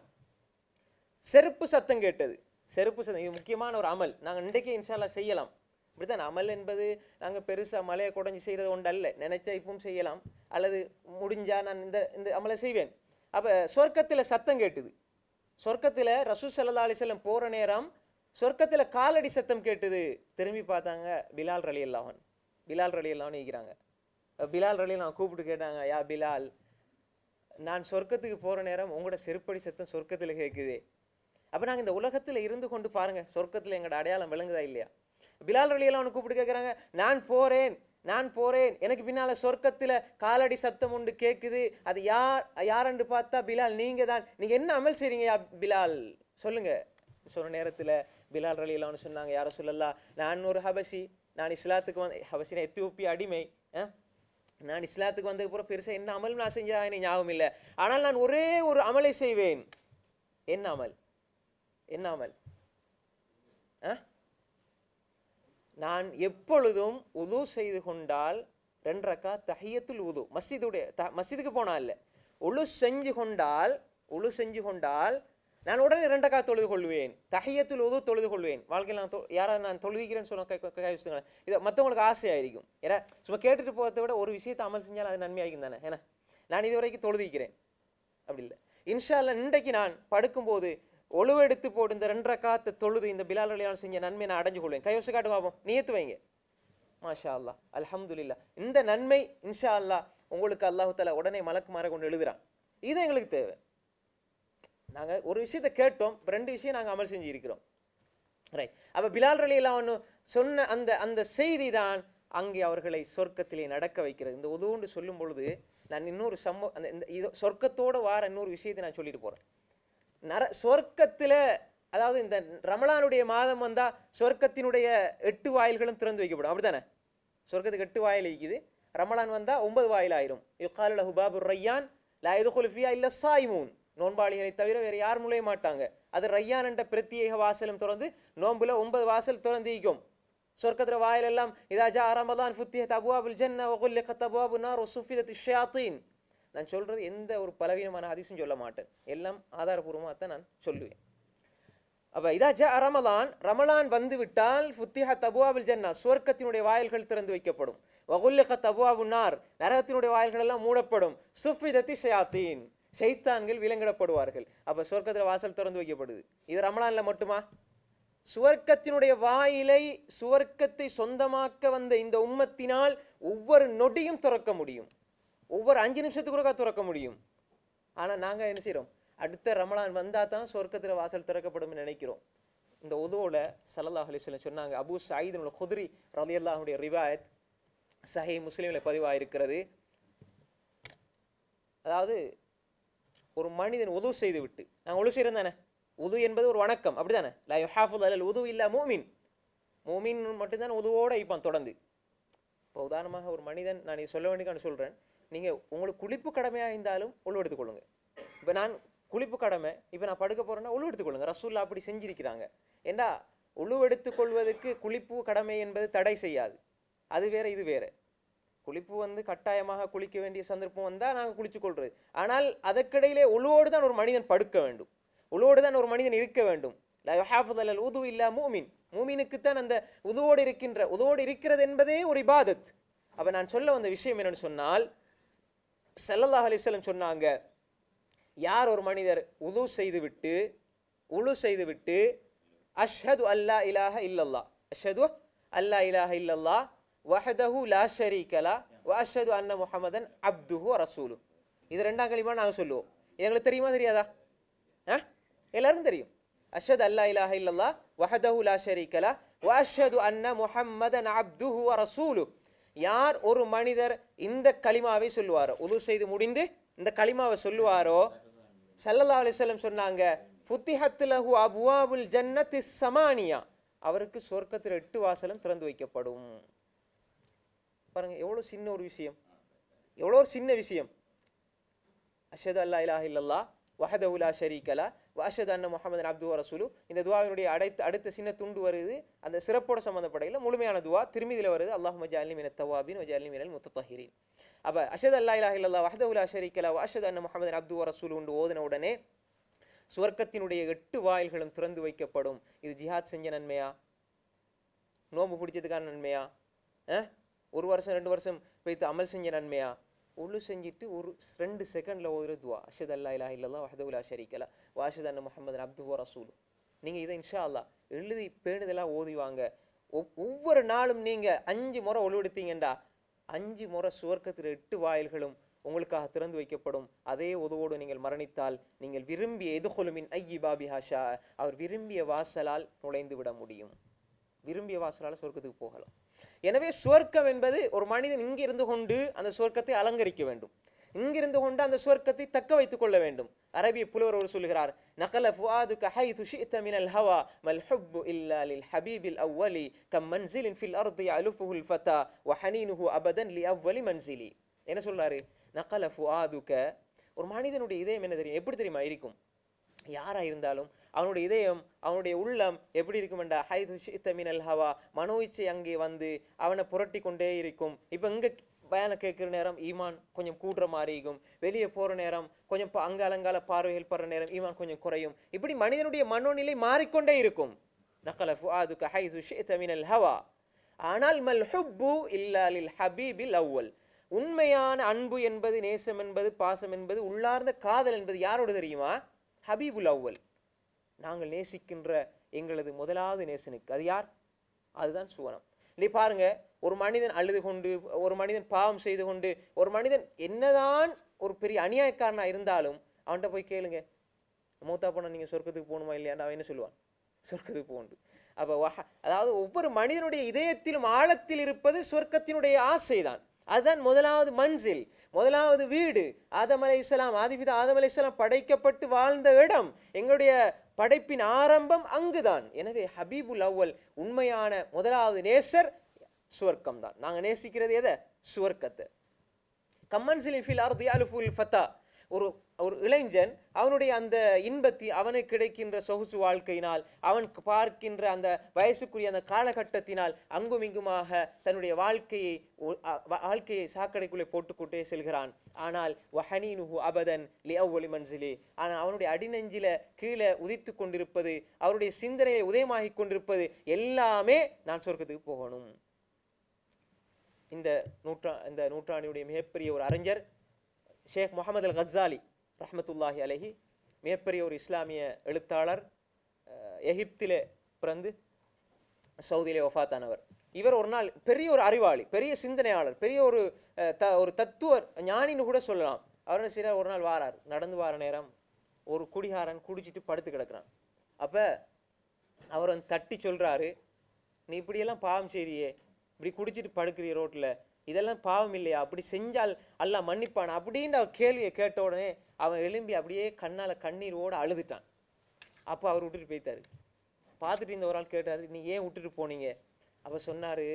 செருப்பு சத்தம் கேட்டது செருப்பு சத்தம் இது முக்கியமான ஒரு அமல் நாங்கள் இன்றைக்கே இன்ஷால்லா செய்யலாம் இப்படித்தான் அமல் என்பது நாங்கள் பெருசாக மலையை குடஞ்சி செய்கிறது ஒன்று அல்ல நினைச்சா இப்பவும் செய்யலாம் அல்லது முடிஞ்சா நான் இந்த இந்த அமலை செய்வேன் அப்போ சொர்க்கத்தில் சத்தம் கேட்டுது சொர்க்கத்தில் ரசூ சல்லா அலிசல்லம் போகிற நேரம் சொர்க்கத்தில் காலடி சத்தம் கேட்டுது திரும்பி பார்த்தாங்க பிலால் ரலி அல்லாஹன் பிலால் ரலி அல்லாஹ்னு இருக்கிறாங்க பிலால் ரலி நான் கூப்பிட்டு கேட்டாங்க யா பிலால் நான் சொர்க்கத்துக்கு போற நேரம் உங்களோட செருப்படி சத்தம் சொர்க்கத்துல கேட்குதே அப்ப நாங்க இந்த உலகத்துல இருந்து கொண்டு பாருங்க சொர்க்கத்துல எங்களோட அடையாளம் விளங்குதா இல்லையா பிலால் ரலியெல்லாம் அவனு கூப்பிட்டு கேட்குறாங்க நான் போறேன் நான் போறேன் எனக்கு பின்னால சொர்க்கத்துல காலடி சத்தம் உண்டு கேட்குது அது யார் யாரென்று பார்த்தா பிலால் நீங்க தான் நீங்க என்ன அமல் செய்றீங்க யா பிலால் சொல்லுங்க சொன்ன நேரத்துல பிலால் ரலியெல்லாம் சொன்னாங்க யார சொல்லலாம் நான் ஒரு ஹபசி நான் இஸ்லாத்துக்கு வந்து ஹபசினா எத்தியோப்பிய அடிமை அஹ்? நான் இஸ்லாத்துக்கு வந்ததுக்கு அப்புறம் பெருசா என்ன அமல் நான் செஞ்சா எனக்கு ஞாபகம் இல்லை ஆனால் நான் ஒரே ஒரு அமலை செய்வேன் என்ன அமல் என்ன அமல் ஆ? நான் எப்பொழுதும் உது செய்து கொண்டால் ரெண்டு ரக்கா தஹியத்துல் உது மஸ்ஜிதுடைய த மஸ்ஜிதுக்கு போனா இல்ல உழு செஞ்சு கொண்டால் உழு செஞ்சு கொண்டால் நான் உடனே ரெண்டு ரக்கா தொழுது கொள்வேன் தஹியத்துல் உது தொழுது கொள்வேன் வாழ்க்கையில் நான் தொ- யாரா நான் தொழுகிறேன்னு சொன்ன கை கை வச்சுங்களேன் இது மற்றவங்களுக்கு ஆசையாയിരിக்கும் ஏன்னா சும்மா கேட்டுட்டு போகிறத விட ஒரு விஷயத்தை அமல் செஞ்சால் அது நன்மையாகும் தானே ஏன்னா நான் இது வரைக்கும் தொழுதிக்கிறேன் அப்படி இல்லை இன்ஷா அல்லாஹ் இன்றைக்கு நான் படுக்கும்போது ஒழுவெடுத்து போட்டு இந்த ரெண்டரை காத்து தொழுது இந்த பிலால் அலியான் செஞ்ச நன்மை நான் அடைஞ்சு கொள்வேன் கைவச காட்டு பார்ப்போம் நியத்து வைங்க மாஷா அல்லாஹ் அல்ஹம்துலில்லாஹ் இந்த நன்மை இன்ஷா அல்லாஹ் உங்களுக்கு அல்லாஹு தஆலா உடனே மலக்கு மாற கொண்டு எழுதுறான் இது எங்களுக்கு தேவை நாங்க ஒரு விஷயத்தை கேட்டோம் இப்ப ரெண்டு விஷயம் நாங்க அமல் செஞ்சு இருக்கிறோம் ரைட் அப்ப பிலால் ரலியெல்லாம் ஒன்று சொன்ன அந்த அந்த செய்தி தான் அங்கே அவர்களை சொர்க்கத்திலே நடக்க வைக்கிறது இந்த உதவுன்னு சொல்லும் பொழுது நான் இன்னொரு சம்ம அந்த இந்த இது சொர்க்கத்தோட வார இன்னொரு விஷயத்தை நான் சொல்லிட்டு போறேன் நர சொர்க்கத்துல அதாவது இந்த ரமலானுடைய மாதம் வந்தா சொர்க்கத்தினுடைய எட்டு வாயில்களும் திறந்து வைக்கப்படும் அப்படித்தானே சொர்க்கத்துக்கு எட்டு வாயில் இருக்குது ரமலான் வந்தா ஒன்பது வாயில் ஆயிரும் யுக்கால் லஹு பாபு ரையான் லா யதுகுலு ஃபியா இல்ல சாயிமூன் நோன்பாளிகளை தவிர வேற யார் நுழைய மாட்டாங்க அது ரையான் என்ற பிரத்யேக வாசலும் திறந்து நோன்புல ஒன்பது வாசல் திறந்து இருக்கும் சொர்க்கத்துல வாயில் எல்லாம் இதா ஜா ரமலான் ஃபுத்திஹத் அபுவாபுல் ஜன்ன வகுல்லிகத் அபுவாபு நார் வசுஃபிதத் ஷயாத்தீன் நான் சொல்றது எந்த ஒரு பலவீனமான ஹதீஸும் சொல்ல மாட்டேன் எல்லாம் ஆதாரபூர்வமாக தான் நான் சொல்லுவேன் அப்ப இதா ஜா ரமலான் ரமலான் வந்து விட்டால் ஃபுத்திஹத் அபுவாபுல் ஜன்னா சுவர்க்கத்தினுடைய வாயில்கள் திறந்து வைக்கப்படும் வகுல்லிகத் அபுவாபு நார் நரகத்தினுடைய வாயில்கள் எல்லாம் மூடப்படும் சுஃபிதத்தி ஷயாத்தீன் ஷைத்தான்கள் விலங்கிடப்படுவார்கள் அப்ப சொர்க்கத்துல வாசல் திறந்து வைக்கப்படுது இது ரமலான்ல மட்டுமா சுவர்க்கத்தினுடைய வாயிலை சுவர்க்கத்தை சொந்தமாக்க வந்த இந்த உம்மத்தினால் ஒவ்வொரு நொடியும் துறக்க முடியும் ஒவ்வொரு அஞ்சு நிமிஷத்துக்கு ஒருக்கா துறக்க முடியும் ஆனா நாங்க என்ன செய்றோம் அடுத்த ரமலான் வந்தா தான் சொர்க்கத்துல வாசல் திறக்கப்படும் நினைக்கிறோம் இந்த உதவோட சல்லல்லாஹு அலைஹி வஸல்லம் சொன்னாங்க அபூ சயீத் அல் குத்ரி ரலியல்லாஹுடைய ரிவாயத் சஹீ முஸ்லிமில் பதிவாயிருக்கிறது அதாவது ஒரு மனிதன் உது செய்து விட்டு நாங்கள் உழு செய்கிறோம் தானே உது என்பது ஒரு வணக்கம் அப்படிதானே லா யுஹாஃபுல் அலல் உது இல்லா மூமின் மூமின் மட்டும்தான் உதுவோட இருப்பான் தொடர்ந்து இப்போ உதாரணமாக ஒரு மனிதன் நான் இதை சொல்ல வேண்டியக்கான சொல்கிறேன் நீங்கள் உங்களுக்கு குளிப்பு கடமையாக இருந்தாலும் உழு எடுத்துக்கொள்ளுங்க இப்போ நான் குளிப்பு கடமை இப்போ நான் படுக்க போகிறேன்னா உழு எடுத்துக்கொள்ளுங்க ரசூல்லா அப்படி செஞ்சிருக்கிறாங்க ஏண்டா உழு எடுத்துக்கொள்வதற்கு குளிப்பு கடமை என்பது தடை செய்யாது அது வேற இது வேற குளிப்பு வந்து கட்டாயமாக குளிக்க வேண்டிய சந்தர்ப்பம் வந்தால் நாங்கள் குளிச்சு கொள்றது ஆனால் அதற்கிடையிலே உழுவோடு தான் ஒரு மனிதன் படுக்க வேண்டும் உழுவோடு தான் ஒரு மனிதன் இருக்க வேண்டும் லல் உது இல்லா மூமின் மூமினுக்குத்தான் அந்த உதுவோடு இருக்கின்ற உதுவோடு இருக்கிறது என்பதே ஒரு இபாதத் அப்ப நான் சொல்ல வந்த விஷயம் என்னன்னு சொன்னால் ஸல்லல்லாஹு அலைஹி வஸல்லம் சொன்னாங்க யார் ஒரு மனிதர் உது செய்துவிட்டு உழு செய்துவிட்டு அஷ்ஹது அல்லா இலாஹ இல்லல்லாஹ் அஷ்ஹது அல்லா இலாஹ இல்லல்லாஹ் வஹதஹு லா ஷரீக லா வ அஷ்ஹது அன்ன முஹம்மதன் அப்துஹு வ ரசூலு இது ரெண்டாம் கலிமா நாங்கள் சொல்லுவோம் இது எங்களுக்கு தெரியுமா தெரியாதா ஆ எல்லாருக்கும் தெரியும் அஷ்ஹது அல்லா இலாஹ இல்லல்லாஹ் வஹதஹு லா ஷரீக லா வ அஷ்ஹது அன்ன முஹம்மதன் அப்துஹு வ ரசூலு யார் ஒரு மனிதர் இந்த களிமாவை சொல்லுவாரோ உது செய்து முடிந்து இந்த களிமாவை சொல்லுவாரோ ஸல்லல்லாஹு அலைஹி வஸல்லம் சொன்னாங்க ஃபுத்திஹத் லஹு அப்வாபுல் ஜன்னத்தி சமானியா அவருக்கு சொர்க்கத்தில் எட்டு வாசலும் திறந்து வைக்கப்படும் பாருங்க எவ்வளவு சின்ன ஒரு விஷயம் எவ்வளோ ஒரு சின்ன விஷயம் அஷது அல்லா இலாஹ இல்லல்லா வஹதஹு லா ஷரீக லா வ அஷ்ஹது அன்ன முஹம்மதன் அப்துஹு வ ரசூலு இந்த துவாவினுடைய அடுத்த அடுத்த சின்ன துண்டு வருது அந்த சிறப்போட சம்பந்தப்படையில் முழுமையான துவா திருமிதியில் வருது அல்லாஹும்ம ஜஅல்னி மினத் தவாபின் வ ஜஅல்னி மினல் முத்தஹிரீன் அப்ப அஷது அல்லா இலாஹ இல்லல்லா வஹதஹு லா ஷரீக லா வ அஷ்ஹது அன்ன முஹம்மதன் அப்துஹு வ ரசூலு என்று ஓதின உடனே சுவர்க்கத்தினுடைய எட்டு வாயில்களும் திறந்து வைக்கப்படும் இது ஜிஹாத் செஞ்ச நன்மையா நோன்பு பிடிச்சதுக்கான நன்மையா அஹ்? ஒரு வருஷம் ரெண்டு வருஷம் வைத்து அமல் செஞ்ச நன்மையா உழு செஞ்சுட்டு ஒரு ரெண்டு செகண்ட்ல ஓதுற துவா அஷத் அல்லா இலா இல்லல்லா வஹதஹு லா ஷரீக வாஷத் அன்ன முஹம்மது அப்துஹு வ ரசூலு நீங்க இதை இன்ஷா அல்லாஹ் எழுதி பேணுதலா ஓதிவாங்க ஒவ்- ஒவ்வொரு நாளும் நீங்க அஞ்சு முறை ஒழுவெடுத்தீங்கண்டா அஞ்சு முறை சுவர்க்கத்தில் எட்டு வாயில்களும் உங்களுக்காக திறந்து வைக்கப்படும் அதே உதவோடு நீங்கள் மரணித்தால் நீங்கள் விரும்பிய எதுகொலுமின் ஐயி பாபி ஹாஷா அவர் விரும்பிய வாசலால் நுழைந்து விட முடியும் விரும்பிய வாசலால் சொர்க்கத்துக்கு போகலாம் எனவே சுவர்க்கம் என்பது ஒரு மனிதன் இங்கிருந்து கொண்டு அந்த சுவர்க்கத்தை அலங்கரிக்க வேண்டும் இங்கிருந்து கொண்டு அந்த சுவர்க்கத்தை தக்க வைத்துக் கொள்ள வேண்டும் அரபிய புலவர் ஒரு சொல்கிறார் நகல ஃபுஆதுக ஹைது ஷி'த மினல் ஹவா மல் ஹுப்பு இல்லா லில் ஹபீபில் அவ்வலி கம் மன்சிலின் ஃபில் அர்தி அலுஃபுஹுல் ஃபதா வ ஹனீனுஹு அபதன் லி அவ்வலி மன்சிலி என்ன சொல்றாரு நகல ஃபுஆதுக ஒரு மனிதனுடைய இதயம் என்ன தெரியும் எப்படி தெரியுமா இருக்கும் யாரா இருந்தாலும் அவனுடைய இதயம் அவனுடைய உள்ளம் எப்படி இருக்குமெண்டா ஹைது ஷி'த மினல் ஹவா மனோ இச்சை அங்கே வந்து அவனை புரட்டி கொண்டே இருக்கும் இப்போ இங்க பயான கேட்குற நேரம் ஈமான் கொஞ்சம் கூடுற மாதிரி இருக்கும் வெளியே போற நேரம் கொஞ்சம் ப- அங்கால அங்கால பார்வைகள் படுற நேரம் ஈமான் கொஞ்சம் குறையும் இப்படி மனிதனுடைய மனோநிலை மாறிக்கொண்டே இருக்கும் நகல ஃபுஆதுக ஹைது ஷி'த மினல் ஹவா ஆனால் மல் ஹுப்பு இல்லா லில் ஹபீபில் அவ்வல் உண்மையான அன்பு என்பது நேசம் என்பது பாசம் என்பது உள்ளார்ந்த காதல் என்பது யாரோடு தெரியுமா ஹபீபுல் அவ்வல் நாங்கள் நேசிக்கின்ற எங்களது முதலாவது நேசனுக்கு அது யார் அதுதான் சுவனம் நீ பாருங்க ஒரு மனிதன் அழுது கொண்டு ஒரு மனிதன் பாவம் செய்து கொண்டு ஒரு மனிதன் என்னதான் ஒரு பெரிய அநியாயக்காரனா இருந்தாலும் அவன்கிட்ட போய் கேளுங்க மூத்தா போனா நீங்க சொர்க்கத்துக்கு போகணுமா இல்லையாண்டு அவன் என்ன சொல்லுவான் சொர்க்கத்துக்கு போகணும் அப்ப வஹ- அதாவது ஒவ்வொரு மனிதனுடைய இதயத்திலும் ஆழத்தில் இருப்பது சொர்க்கத்தினுடைய ஆசைதான் அதுதான் முதலாவது மன்சில் முதலாவது வீடு ஆதம் அலை இஸ்லாம் ஆதிபிதா ஆதம் அலை இஸ்லாம் படைக்கப்பட்டு வாழ்ந்த இடம் எங்களுடைய படைப்பின் ஆரம்பம் அங்குதான் எனவே ஹபீபுல் அவ்வல் உண்மையான முதலாவது நேசர் சுவர்க்கம் தான் நாங்க நேசிக்கிறது எதை சுவர்க்கத்தை கம்மன்சிலின் ஃபில் அர்தி அலுஃபுல் ஃபத்தா ஒரு ஒரு இளைஞன் அவனுடைய அந்த இன்பத்தி அவனுக்கு கிடைக்கின்ற சொகுசு வாழ்க்கையினால் அவன் பார்க்கின்ற அந்த வயசுக்குரிய அந்த காலகட்டத்தினால் அங்கும் இங்குமாக தன்னுடைய வாழ்க்கையை ஒ- அ- வ- வாழ்க்கையை சாக்கடைக்குள்ளே போட்டுக்கொண்டே செல்கிறான் ஆனால் வஹனீனுஹு அபதன் லி அவ்வலி மன்சிலி ஆனால் அவனுடைய அடிநெஞ்சில கீழே உதித்து கொண்டிருப்பது அவருடைய சிந்தனையை உதயமாகிக் கொண்டிருப்பது எல்லாமே நான் சொர்க்கத்துக்கு போகணும் இந்த நூற்றா இந்த நூற்றாண்டினுடைய மிகப்பெரிய ஒரு அறிஞர் ஷேக் முகமது அல் கஸ்ஸாலி ரஹ்மத்துல்லாஹி அலைஹி மிகப்பெரிய ஒரு இஸ்லாமிய எழுத்தாளர் அஹ், எகிப்திலே பிறந்து சவுதியிலே ஒஃபாத்தானவர் இவர் ஒரு நாள் பெரிய ஒரு அறிவாளி பெரிய சிந்தனையாளர் பெரிய ஒரு அஹ், த ஒரு தத்துவர் ஞானின்னு கூட சொல்லலாம் அவர் என்ன செய்றார் ஒரு நாள் வாரார் நடந்து வார நேரம் ஒரு குடிகாரன் குடிச்சிட்டு படுத்து கிடக்குறான் அப்ப அவர் வந்து தட்டி சொல்றாரு நீ இப்படியெல்லாம் பாவம் செய்றியே இப்படி குடிச்சிட்டு படுக்கிறிய ரோட்ல இதெல்லாம் பாவம் இல்லையா அப்படி செஞ்சால் அல்லாஹ் மன்னிப்பான் அப்படின்னு அவர் கேள்வியை கேட்ட உடனே அவன் எழும்பி அப்படியே கண்ணால கண்ணீரோட அழுதுட்டான் அப்போ அவர் விட்டுட்டு போயிட்டாரு பார்த்துட்டு இந்த ஒரு ஆள் கேட்டாரு நீ ஏன் விட்டுட்டு போனீங்க அப்ப சொன்னாரு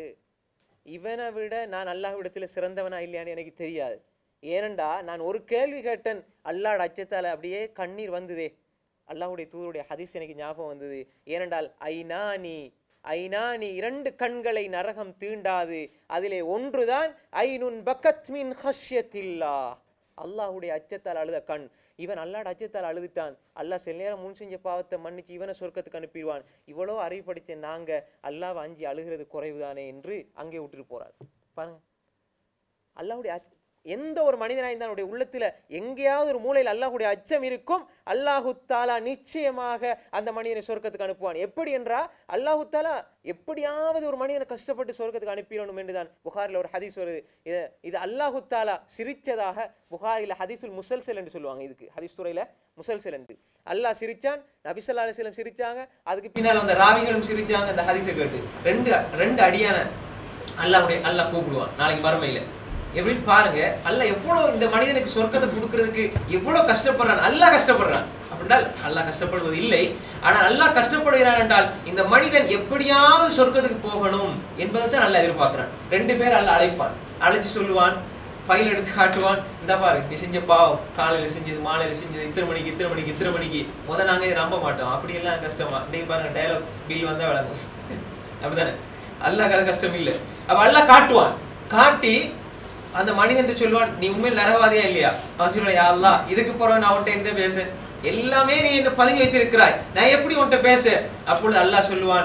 இவனை விட நான் அல்லாஹ்விடத்துல சிறந்தவனா இல்லையான்னு எனக்கு தெரியாது ஏனண்டா நான் ஒரு கேள்வி கேட்டேன் அல்லாஹ் அச்சத்தால அப்படியே கண்ணீர் வந்ததே அல்லாஹ்வுடைய தூதருடைய ஹதீஸ் எனக்கு ஞாபகம் வந்தது ஏனென்றால் ஐநானி ஐநானி இரண்டு கண்களை நரகம் தீண்டாது அதிலே ஒன்றுதான் ஐனுன் பக்கத் மின் ஹஷ்யத்தில்லா அல்லாஹ்வுடைய அச்சத்தால் அழுத கண் இவன் அல்லாட அச்சத்தால் அழுதுட்டான் அல்லாஹ் சில நேரம் முன் செஞ்ச பாவத்தை மன்னிச்சு இவனை சொர்க்கத்துக்கு அனுப்பிடுவான் இவ்வளோ அறிவு படிச்ச நாங்க அல்லாஹ்வை அஞ்சி அழுகிறது குறைவுதானே என்று அங்கே விட்டுட்டு போறார் பாருங்க அல்லாஹ்வுடைய அச்ச எந்த ஒரு மனிதனாக இருந்தாலும் உள்ளத்துல எங்கேயாவது ஒரு மூலையில் அல்லாஹ்வுடைய அச்சம் இருக்கும் அல்லாஹு தாலா நிச்சயமாக அந்த மனிதனை சொர்க்கத்துக்கு அனுப்புவான் எப்படி என்றா அல்லாஹு தாலா எப்படியாவது ஒரு மனிதனை கஷ்டப்பட்டு சொர்க்கத்துக்கு அனுப்பிடணும் என்றுதான் புகாரில் ஒரு ஹதீஸ் வருது இது இது அல்லாஹு தாலா சிரிச்சதாக புகாரில் ஹதீஸுல் முசல்சல் என்று சொல்லுவாங்க இதுக்கு ஹதீஸ் துறையில முசல்சல் என்று அல்லாஹ் சிரிச்சான் நபிசல்லா அலிஸ்லம் சிரிச்சாங்க அதுக்கு பின்னால் அந்த ராவிகளும் சிரிச்சாங்க அந்த ஹதீஸை கேட்டு ரெண்டு ரெண்டு அடியான அல்லாஹ்வுடைய அல்லாஹ் கூப்பிடுவான் நாளைக்கு மறுமையில எப்படின்னு பாருங்க அல்லாஹ் எவ்வளவு இந்த மனிதனுக்கு சொர்க்கத்தை கொடுக்கறதுக்கு எவ்வளவு கஷ்டப்படுறான் அல்லாஹ் கஷ்டப்படுறான் அப்படின்னால் அல்லாஹ் கஷ்டப்படுவது இல்லை ஆனால் அல்லாஹ் கஷ்டப்படுகிறான் என்றால் இந்த மனிதன் எப்படியாவது சொர்க்கத்துக்கு போகணும் என்பதை தான் நல்லா எதிர்பார்க்கிறான் ரெண்டு பேர் அல்லாஹ் அழைப்பான் அழைச்சு சொல்லுவான் ஃபைல் எடுத்து காட்டுவான் இந்த பாரு நீ செஞ்ச பாவம் காலையில செஞ்சது மாலையில செஞ்சது இத்தனை மணிக்கு இத்தனை மணிக்கு இத்தனை மணிக்கு முத நாங்க இதை நம்ப மாட்டோம் அப்படி எல்லாம் கஷ்டமா இன்னைக்கு பாருங்க டயலாக் பில் வந்தா விளங்கும் அப்படிதானே அல்லாஹ் அது கஷ்டம் இல்லை அப்ப அல்லாஹ் காட்டுவான் காட்டி அந்த மனிதன் சொல்லுவான் நீ உண்மையில் நரவாதியா இல்லையா அவன் சொல்லுவான் யா அல்லாஹ் இதுக்கு பிறகு நான் உன்ட்ட என்ன பேச எல்லாமே நீ என்ன பதுங்கி வைத்திருக்கிறாய் நான் எப்படி உன்ட்ட பேச அப்பொழுது அல்லாஹ் சொல்லுவான்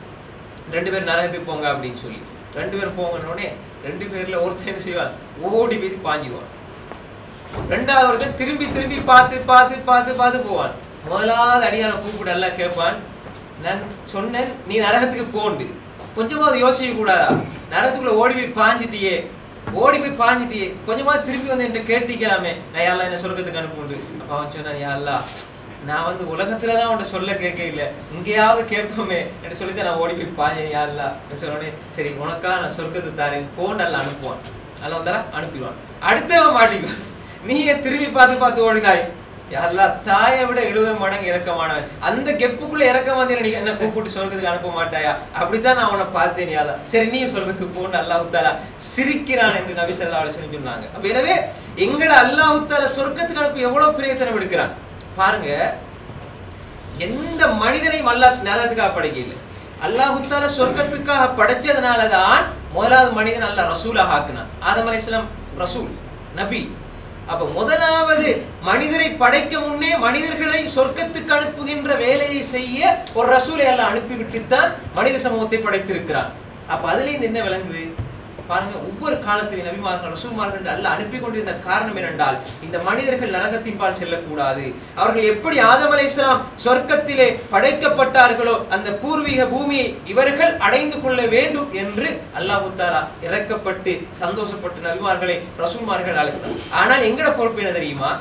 ரெண்டு பேரும் நரகத்துக்கு போங்க அப்படின்னு சொல்லி ரெண்டு பேரும் போங்கன்னு உடனே ரெண்டு பேர்ல ஒருத்தன் என்ன செய்வான் ஓடி போய் பாஞ்சிடுவான் ரெண்டாவது ஒருத்தன் திரும்பி திரும்பி பார்த்து பார்த்து பார்த்து பார்த்து போவான் முதலாவது அடியான கூப்பிட்டு எல்லாம் கேட்பான் நான் சொன்னேன் நீ நரகத்துக்கு போண்டு கொஞ்சமாவது யோசிக்க கூடாதா நரகத்துக்குள்ள ஓடி போய் பாஞ்சிட்டியே ஓடி போய் பாஞ்சிட்டியே கொஞ்சமாவது திரும்பி வந்து என்கிட்ட கேட்டிக்கலாமே நான் யாரெல்லாம் என்ன சொர்க்கத்துக்கு அனுப்புண்டு அப்ப அவன் சொன்னான் யாரெல்லாம் நான் வந்து உலகத்துல தான் உன்ட்ட சொல்ல கேட்க இல்ல இங்கேயாவது கேட்போமே என்று சொல்லி நான் ஓடி போய் பாஞ்சேன் யாரெல்லாம் சொன்னோடனே சரி உனக்கா நான் சொர்க்கத்துக்கு தாரேன் போன் நல்லா அனுப்புவான் நல்லா வந்தால அனுப்பிடுவான் அடுத்தவன் மாட்டிக்குவான் நீயே திரும்பி பார்த்து பார்த்து ஓடினாய் யாரெல்லாம் தாயை விட எழுபது மடங்கு இறக்கமானவன் அந்த கெப்புக்குள்ள இறக்கம் வந்து நீ என்ன கூப்பிட்டு சொர்க்கத்துக்கு அனுப்ப மாட்டாயா அப்படித்தான் நான் உன்னை பார்த்தேன் யாரா சரி நீ சொர்க்கத்துக்கு போன்னு அல்லாஹ் தாலா சிரிக்கிறான் என்று நபி ஸல்லல்லாஹு அலைஹி வஸல்லம் சொன்னாங்க அப்ப எனவே எங்களை அல்லாஹ் தாலா சொர்க்கத்துக்கு அனுப்ப எவ்வளவு பிரயத்தனம் எடுக்கிறான் பாருங்க எந்த மனிதனையும் அல்லாஹ் நரகத்துக்காக படைக்கல அல்லாஹ் தாலா சொர்க்கத்துக்காக படைச்சதுனால தான் முதலாவது மனிதன் அல்லாஹ் ரசூலாக ஆக்கினான் ஆதம் அலைஹிஸ்ஸலாம் ரசூல் நபி அப்ப முதலாவது மனிதரை படைக்க முன்னே மனிதர்களை சொர்க்கத்துக்கு அனுப்புகின்ற வேலையை செய்ய ஒரு ரசூலை எல்லாம் அனுப்பிவிட்டுத்தான் மனித சமூகத்தை படைத்திருக்கிறான் அப்ப அதுல இருந்து என்ன விளங்குது பாருங்க ஒவ்வொரு காலத்திலும் நபிமார்கள் ரசூல்மார்கள் என்று அல்லாஹ் அனுப்பி கொண்டிருந்த காரணம் என்னென்றால் இந்த மனிதர்கள் நரகத்தின்பால் செல்லக்கூடாது அவர்கள் எப்படி ஆதம் அலைஹிஸ்ஸலாம் சொர்க்கத்திலே படைக்கப்பட்டார்களோ அந்த பூர்வீக பூமியை இவர்கள் அடைந்து கொள்ள வேண்டும் என்று அல்லாஹு தாலா இறக்கப்பட்டு சந்தோஷப்பட்டு நபிமார்களை ரசூல்மார்கள் அழைக்கிறார் ஆனால் எங்கட பொறுப்பு என்ன தெரியுமா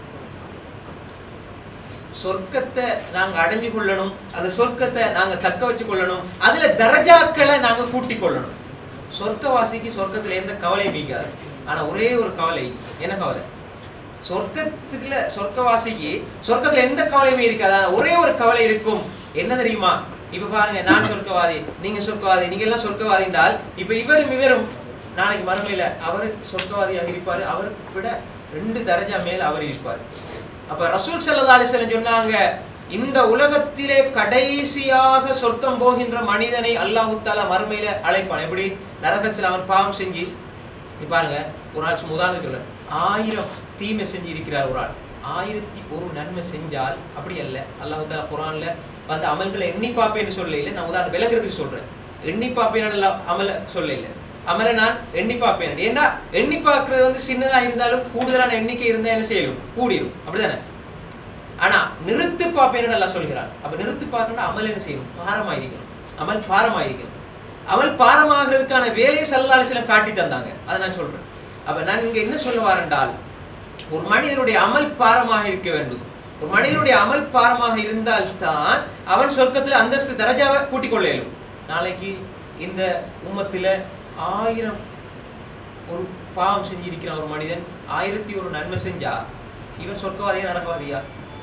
சொர்க்கத்தை நாங்க அடைஞ்சு கொள்ளணும் அந்த சொர்க்கத்தை நாங்க தக்க வச்சு கொள்ளணும் அதுல தரஜாக்களை நாங்க கூட்டிக் கொள்ளணும் சொர்க்கவாசிக்கு சொர்க்கத்துல எந்த கவலையும் நீக்காது ஆனா ஒரே ஒரு கவலை என்ன கவலை சொர்க்கத்துக்குள்ள சொர்க்கவாசிக்கு சொர்க்கத்துல எந்த கவலையுமே இருக்காது ஆனா ஒரே ஒரு கவலை இருக்கும் என்ன தெரியுமா இப்ப பாருங்க நான் சொர்க்கவாதி நீங்க சொர்க்கவாதி நீங்க எல்லாம் சொர்க்கவாதி என்றால் இப்ப இவரும் இவரும் நாளைக்கு மறுமையில அவர் சொர்க்கவாதியாக இருப்பாரு அவருக்கு விட ரெண்டு தரஜா மேல அவர் இருப்பார் அப்ப ரசூல் ஸல்லல்லாஹு அலைஹி வஸல்லம் சொன்னாங்க இந்த உலகத்திலே கடைசியாக சொர்க்கம் போகின்ற மனிதனை அல்லாஹ் தாலா மறுமையில அழைப்பான் எப்படி நரகத்தில் அவன் பாவம் செஞ்சு இப்ப பாருங்க ஒரு நாள் சும்மா உதாரணத்துக்கு சொல்றேன் ஆயிரம் தீமை செஞ்சு இருக்கிறார் ஒரு ஆள் ஆயிரத்தி ஒரு நன்மை செஞ்சால் அப்படி அல்ல அல்லாஹ் தாலா குரான்ல வந்து அமல்களை எண்ணி பார்ப்பேன்னு சொல்ல இல்லை நான் உதாரணம் விளக்குறதுக்கு சொல்றேன் எண்ணி பார்ப்பேன் அமல சொல்ல இல்லை அமல நான் எண்ணி பார்ப்பேன் ஏன்னா எண்ணி பார்க்கறது வந்து சின்னதா இருந்தாலும் கூடுதலான எண்ணிக்கை இருந்தா என்ன செய்யும் கூடிரும் அப்படிதானே ஆனா நிறுத்து பார்ப்பேன்னு நல்லா சொல்கிறான் அப்ப நிறுத்து பார்க்கணும்னா அமல் என்ன செய்யணும் பாரமா இருக்கணும் அமல் பாரமாயிருக்கும் அமல் பாரமாகிறதுக்கான வேலையை சல்லாஹ் சிலம் காட்டி தந்தாங்க அதை நான் சொல்றேன் அப்ப நான் இங்க என்ன சொல்ல வரேன்டால் ஒரு மனிதனுடைய அமல் பாரமாக இருக்க வேண்டும் ஒரு மனிதனுடைய அமல் பாரமாக இருந்தால்தான் அவன் சொர்க்கத்துல அந்தஸ்து தரஜாவை கூட்டிக் கொள்ள இயலும் நாளைக்கு இந்த உம்மத்துல ஆயிரம் ஒரு பாவம் செஞ்சிருக்கிறான் ஒரு மனிதன் ஆயிரத்தி ஒரு நன்மை செஞ்சா இவன் சொர்க்கவாதியா நடக்கவாதியா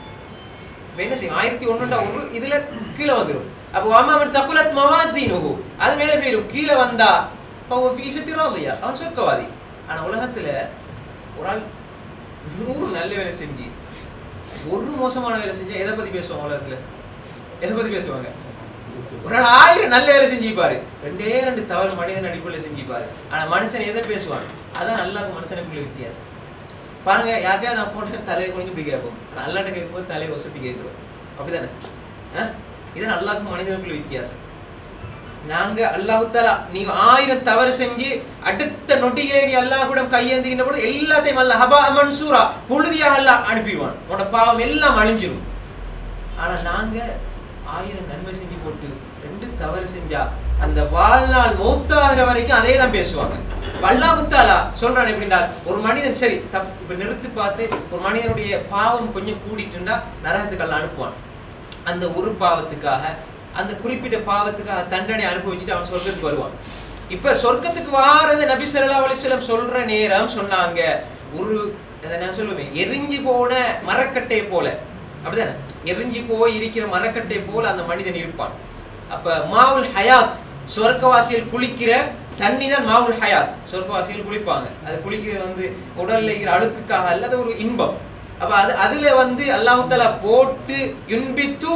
இப்ப என்ன செய்யும் ஆயிரத்தி ஒண்ணுண்டா ஒரு இதுல கீழே வந்துடும் அப்போ அம்மாவன் சகுலத் மவாசினுகு அது மேல போயிடும் கீழே வந்தா பவ ஃபீஷத்திரோ இல்லையா அவன் சொர்க்கவாதி ஆனா உலகத்துல ஒரு ஆள் நூறு நல்ல வேலை செஞ்சு ஒரு மோசமான வேலை செஞ்சா எதை பத்தி பேசுவாங்க உலகத்துல எதை பத்தி பேசுவாங்க ஒரு ஆள் ஆயிரம் நல்ல வேலை செஞ்சுப்பாரு ரெண்டே ரெண்டு தவறு மனிதன் அடிப்படையில் செஞ்சுப்பாரு ஆனா மனுஷன் எதை பேசுவான் அதான் அல்லாஹ் மனுஷனுக்குள்ள வித்தியாசம் பாருங்க யார்கிட்டயா நான் போட்டேன் தலையை குனிஞ்சு இப்படி கேட்போம் ஆனா அல்லாட்ட கேட்கும்போது தலையை வசதி கேட்கிறோம் அப்படிதானே ஆ? இதுதான் அல்லாஹ்க்கும் மனிதனுக்குள்ள வித்தியாசம் நாங்க அல்லாஹு தாலா நீ ஆயிரம் தவறு செஞ்சு அடுத்த நொட்டியிலே நீ அல்லாஹ் கூட கையேந்துகின்ற பொழுது எல்லாத்தையும் அல்ல ஹபா மன்சூரா புழுதியாக அல்லாஹ் அனுப்பிடுவான் உன்னோட பாவம் எல்லாம் அழிஞ்சிரும் ஆனா நாங்க ஆயிரம் நன்மை செஞ்சு போட்டு ரெண்டு தவறு செஞ்சா அந்த வாழ்நாள் மௌத்தாகிற வரைக்கும் அதே தான் பேசுவாங்க வல்லாமுத்தாலா சொல்றான் எப்படின்னா ஒரு மனிதன் சரி தப் இப்ப நிறுத்தி பார்த்து ஒரு மனிதனுடைய பாவம் கொஞ்சம் கூடிட்டுண்டா நரகத்துக்கு எல்லாம் அனுப்புவான் அந்த ஒரு பாவத்துக்காக அந்த குறிப்பிட்ட பாவத்துக்காக தண்டனை அனுபவிச்சுட்டு அவன் சொர்க்கத்துக்கு வருவான் இப்ப சொர்க்கத்துக்கு வாரத நபி ஸல்லல்லாஹு அலைஹி வஸல்லம் சொல்ற நேரம் சொன்னாங்க ஒரு அதை நான் சொல்லுவேன் எரிஞ்சு போன மரக்கட்டை போல அப்படிதானே எரிஞ்சு போய் இருக்கிற மரக்கட்டை போல அந்த மனிதன் இருப்பான் அப்ப மாவுல் ஹயாத் சொர்க்கவாசிகள் குளிக்கிற தண்ணி தான் மாவுல் ஹயாத் சொர்க்கவாசிகள் குளிப்பாங்க அது குளிக்கிறது வந்து உடல்ல இருக்கிற அழுக்குக்காக அல்லது ஒரு இன்பம் அப்ப அது அதுல வந்து அல்லாஹு தஆலா போட்டு யுன்பித்து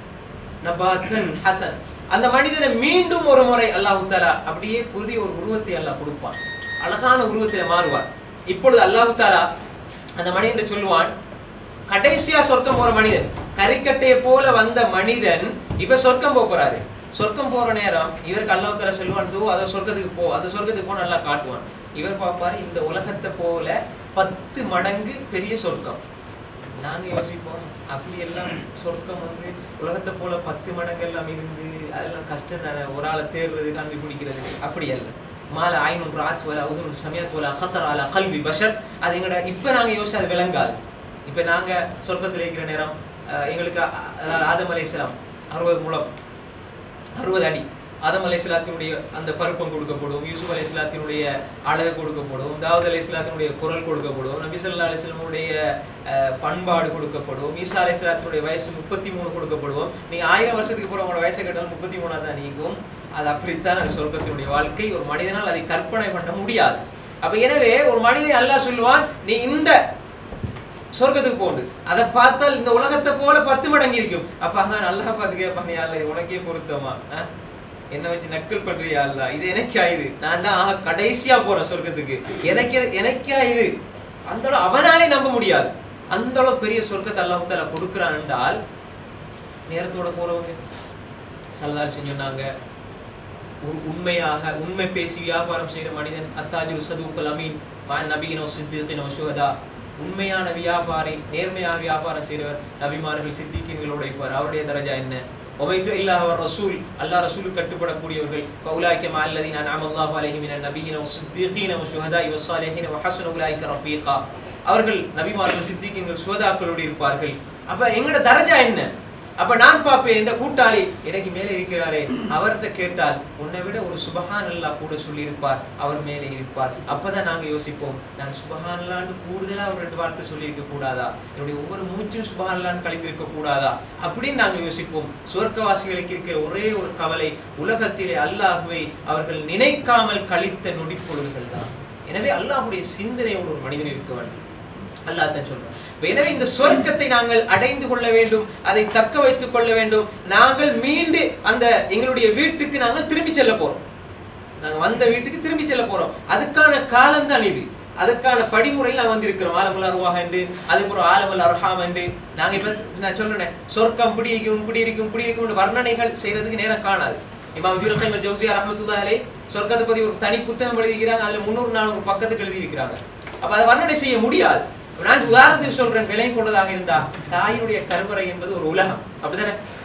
நபாத்தன் ஹசன் அந்த மனிதனை மீண்டும் ஒரு முறை அல்லாஹ் தாலா அப்படியே புதிய ஒரு உருவத்தை அல்லாஹ் கொடுப்பான் அழகான உருவத்தில் மாறுவார் இப்பொழுது அல்லாஹ் தாலா அந்த மனிதன் சொல்லுவான் கடைசியா சொர்க்கம் போற மனிதன் கரிக்கட்டையை போல வந்த மனிதன் இப்ப சொர்க்கம் போக போறாரு சொர்க்கம் போற நேரம் இவருக்கு அல்லாஹ் தாலா சொல்லுவான் தூ அதை சொர்க்கத்துக்கு போ அந்த சொர்க்கத்துக்கு போ நல்லா காட்டுவான் இவர் பார்ப்பாரு இந்த உலகத்தை போல பத்து மடங்கு பெரிய சொர்க்கம் நாங்க யோசிப்போம் அப்படி எல்லாம் சொர்க்கம் வந்து உலகத்தை போல பத்து மடங்கு எல்லாம் இருந்து அதெல்லாம் கஷ்டம் தானே ஒரு ஆளை தேர்றது கண்டுபிடிக்கிறது அப்படி அல்ல மாலை ஐநூறு ராஜ் போல உதுரு சமயத் போல ஹத்தர் அலா கல்வி பஷர் அது எங்கட இப்ப நாங்க யோசிச்சு அது விளங்காது இப்ப நாங்க சொர்க்கத்துல இருக்கிற நேரம் அஹ், எங்களுக்கு அ- அ- ஆதம் அலைஹிஸ்ஸலாம் அறுபது முழம் அறுபது அடி ஆதம் அலை இஸ்லாத்தினுடைய அந்த பருப்பம் கொடுக்கப்படும் யூசுப் அலை இஸ்லாத்தினுடைய அழகு கொடுக்கப்படும் தாவூத் அலை இஸ்லாத்தினுடைய குரல் கொடுக்கப்படும் நபி ஸல்லல்லாஹு அலைஹி வஸல்லமுடைய அஹ், பண்பாடு கொடுக்கப்படும் ஈசா அலை இஸ்லாத்தினுடைய வயசு முப்பத்தி மூணு கொடுக்கப்படும் நீங்க ஆயிரம் வருஷத்துக்கு போற உங்களோட வயசை கேட்டாலும் முப்பத்தி மூணா தான் நீங்கும் அது அப்படித்தான் அது சொர்க்கத்தினுடைய வாழ்க்கை ஒரு மனிதனால் அதை கற்பனை பண்ண முடியாது அப்ப எனவே ஒரு மனிதன் அல்லாஹ் சொல்லுவான் நீ இந்த சொர்க்கத்துக்கு போகுது அதை பார்த்தால் இந்த உலகத்தை போல பத்து மடங்கு இருக்கும் அப்ப அதான் நல்லா பார்த்து கேட்பாங்க யாழ்ல இது உனக்கே பொருத்தமா அஹ்? என்ன வச்சு நக்கல் பண்றியா அல்ல இது எனக்கா இது நான் தான் ஆக கடைசியா போறேன் சொர்க்கத்துக்கு எனக்கு எனக்கா இது அந்த அளவு அவனாலே நம்ப முடியாது அந்த அளவு பெரிய சொர்க்கத்தை அல்லாஹ் தாலா கொடுக்குறான் என்றால் நேரத்தோட போறவங்க சல்லார் செஞ்சுனாங்க ஒரு உண்மையாக உண்மை பேசி வியாபாரம் செய்யற மனிதன் அத்தாஜு சதூக்கல் அமீன் மான் நபீனோ சித்திகினோ சுகதா உண்மையான வியாபாரி நேர்மையாக வியாபாரம் செய்கிறவர் நபிமார்கள் சித்திகங்களோட இருப்பார் அவருடைய தரஜா என்ன ஒமைத்து இல்லாஹ் ரசூல் அல்லாஹ் ரசூலுக்கு கட்டுப்படக்கூடியவர்கள் கௌலாய்க்க மால்லதீன் அன்அம அல்லாஹு அலைஹிம் மினன் நபியின வஸ்ஸித்தீகின வஷுஹதாஇ வஸ்ஸாலிஹீன வஹஸன உலாயிக ரஃபீகா அவர்கள் நபிமார்கள் சித்திகங்கள் சுகதாக்களோடு இருப்பார்கள் அப்ப எங்கட தரஜா என்ன அப்ப நான் பார்ப்பேன் இந்த கூட்டாளி எனக்கு மேலே இருக்கிறாரே அவர்கிட்ட கேட்டால் உன்னை விட ஒரு சுபஹான் அல்லாஹ் கூட சொல்லியிருப்பார் அவர் மேலே இருப்பார் அப்பதான் நாங்க யோசிப்போம் நான் சுபஹான் அல்லான்னு கூடுதலா ஒரு ரெண்டு வார்த்தை சொல்லியிருக்க கூடாதா என்னுடைய ஒவ்வொரு மூச்சும் சுபஹான் அல்லான்னு கழித்திருக்க கூடாதா அப்படின்னு நாங்க யோசிப்போம் சுவர்க்கவாசிகளுக்கு இருக்கிற ஒரே ஒரு கவலை உலகத்திலே அல்லாஹுவை அவர்கள் நினைக்காமல் கழித்த நொடிப்பொழுதுகள் தான் எனவே அல்லாஹ்வுடைய சிந்தனையோடு ஒரு மனிதன் இருக்க வேண்டும் அல்லாஹ் தான் சொல்றான் இப்ப எனவே இந்த சொர்க்கத்தை நாங்கள் அடைந்து கொள்ள வேண்டும் அதை தக்க வைத்துக் கொள்ள வேண்டும் நாங்கள் மீண்டு அந்த எங்களுடைய வீட்டுக்கு நாங்கள் திரும்பி செல்ல போறோம் நாங்க வந்த வீட்டுக்கு திரும்பி செல்ல போறோம் அதுக்கான காலம் தான் இது அதுக்கான படிமுறையில் நாங்க வந்திருக்கிறோம் ஆலமுல் அருவாக என்று அதுக்கப்புறம் ஆலமுல் அர்ஹாம் என்று நாங்க இப்ப நான் சொல்றேன் சொர்க்கம் இப்படி இருக்கும் இப்படி இருக்கும் இப்படி இருக்கும் வர்ணனைகள் செய்யறதுக்கு நேரம் காணாது இமாம் இப்னு கைம் ஜௌசியா ரஹ்மத்துல்லாஹி அலைஹி சொர்க்கத்தை பத்தி ஒரு தனி புத்தகம் எழுதிக்கிறாங்க அதுல முந்நூறு நானூறு பக்கத்துக்கு எழுதி இருக்கிறாங்க அப்ப அதை வர்ணனை செய்ய முடியாது நான் உதாரணத்துக்கு சொல்றேன் விலை கொண்டதாக இருந்தா தாயினுடைய கருவறை என்பது ஒரு உலகம் அப்படிதானே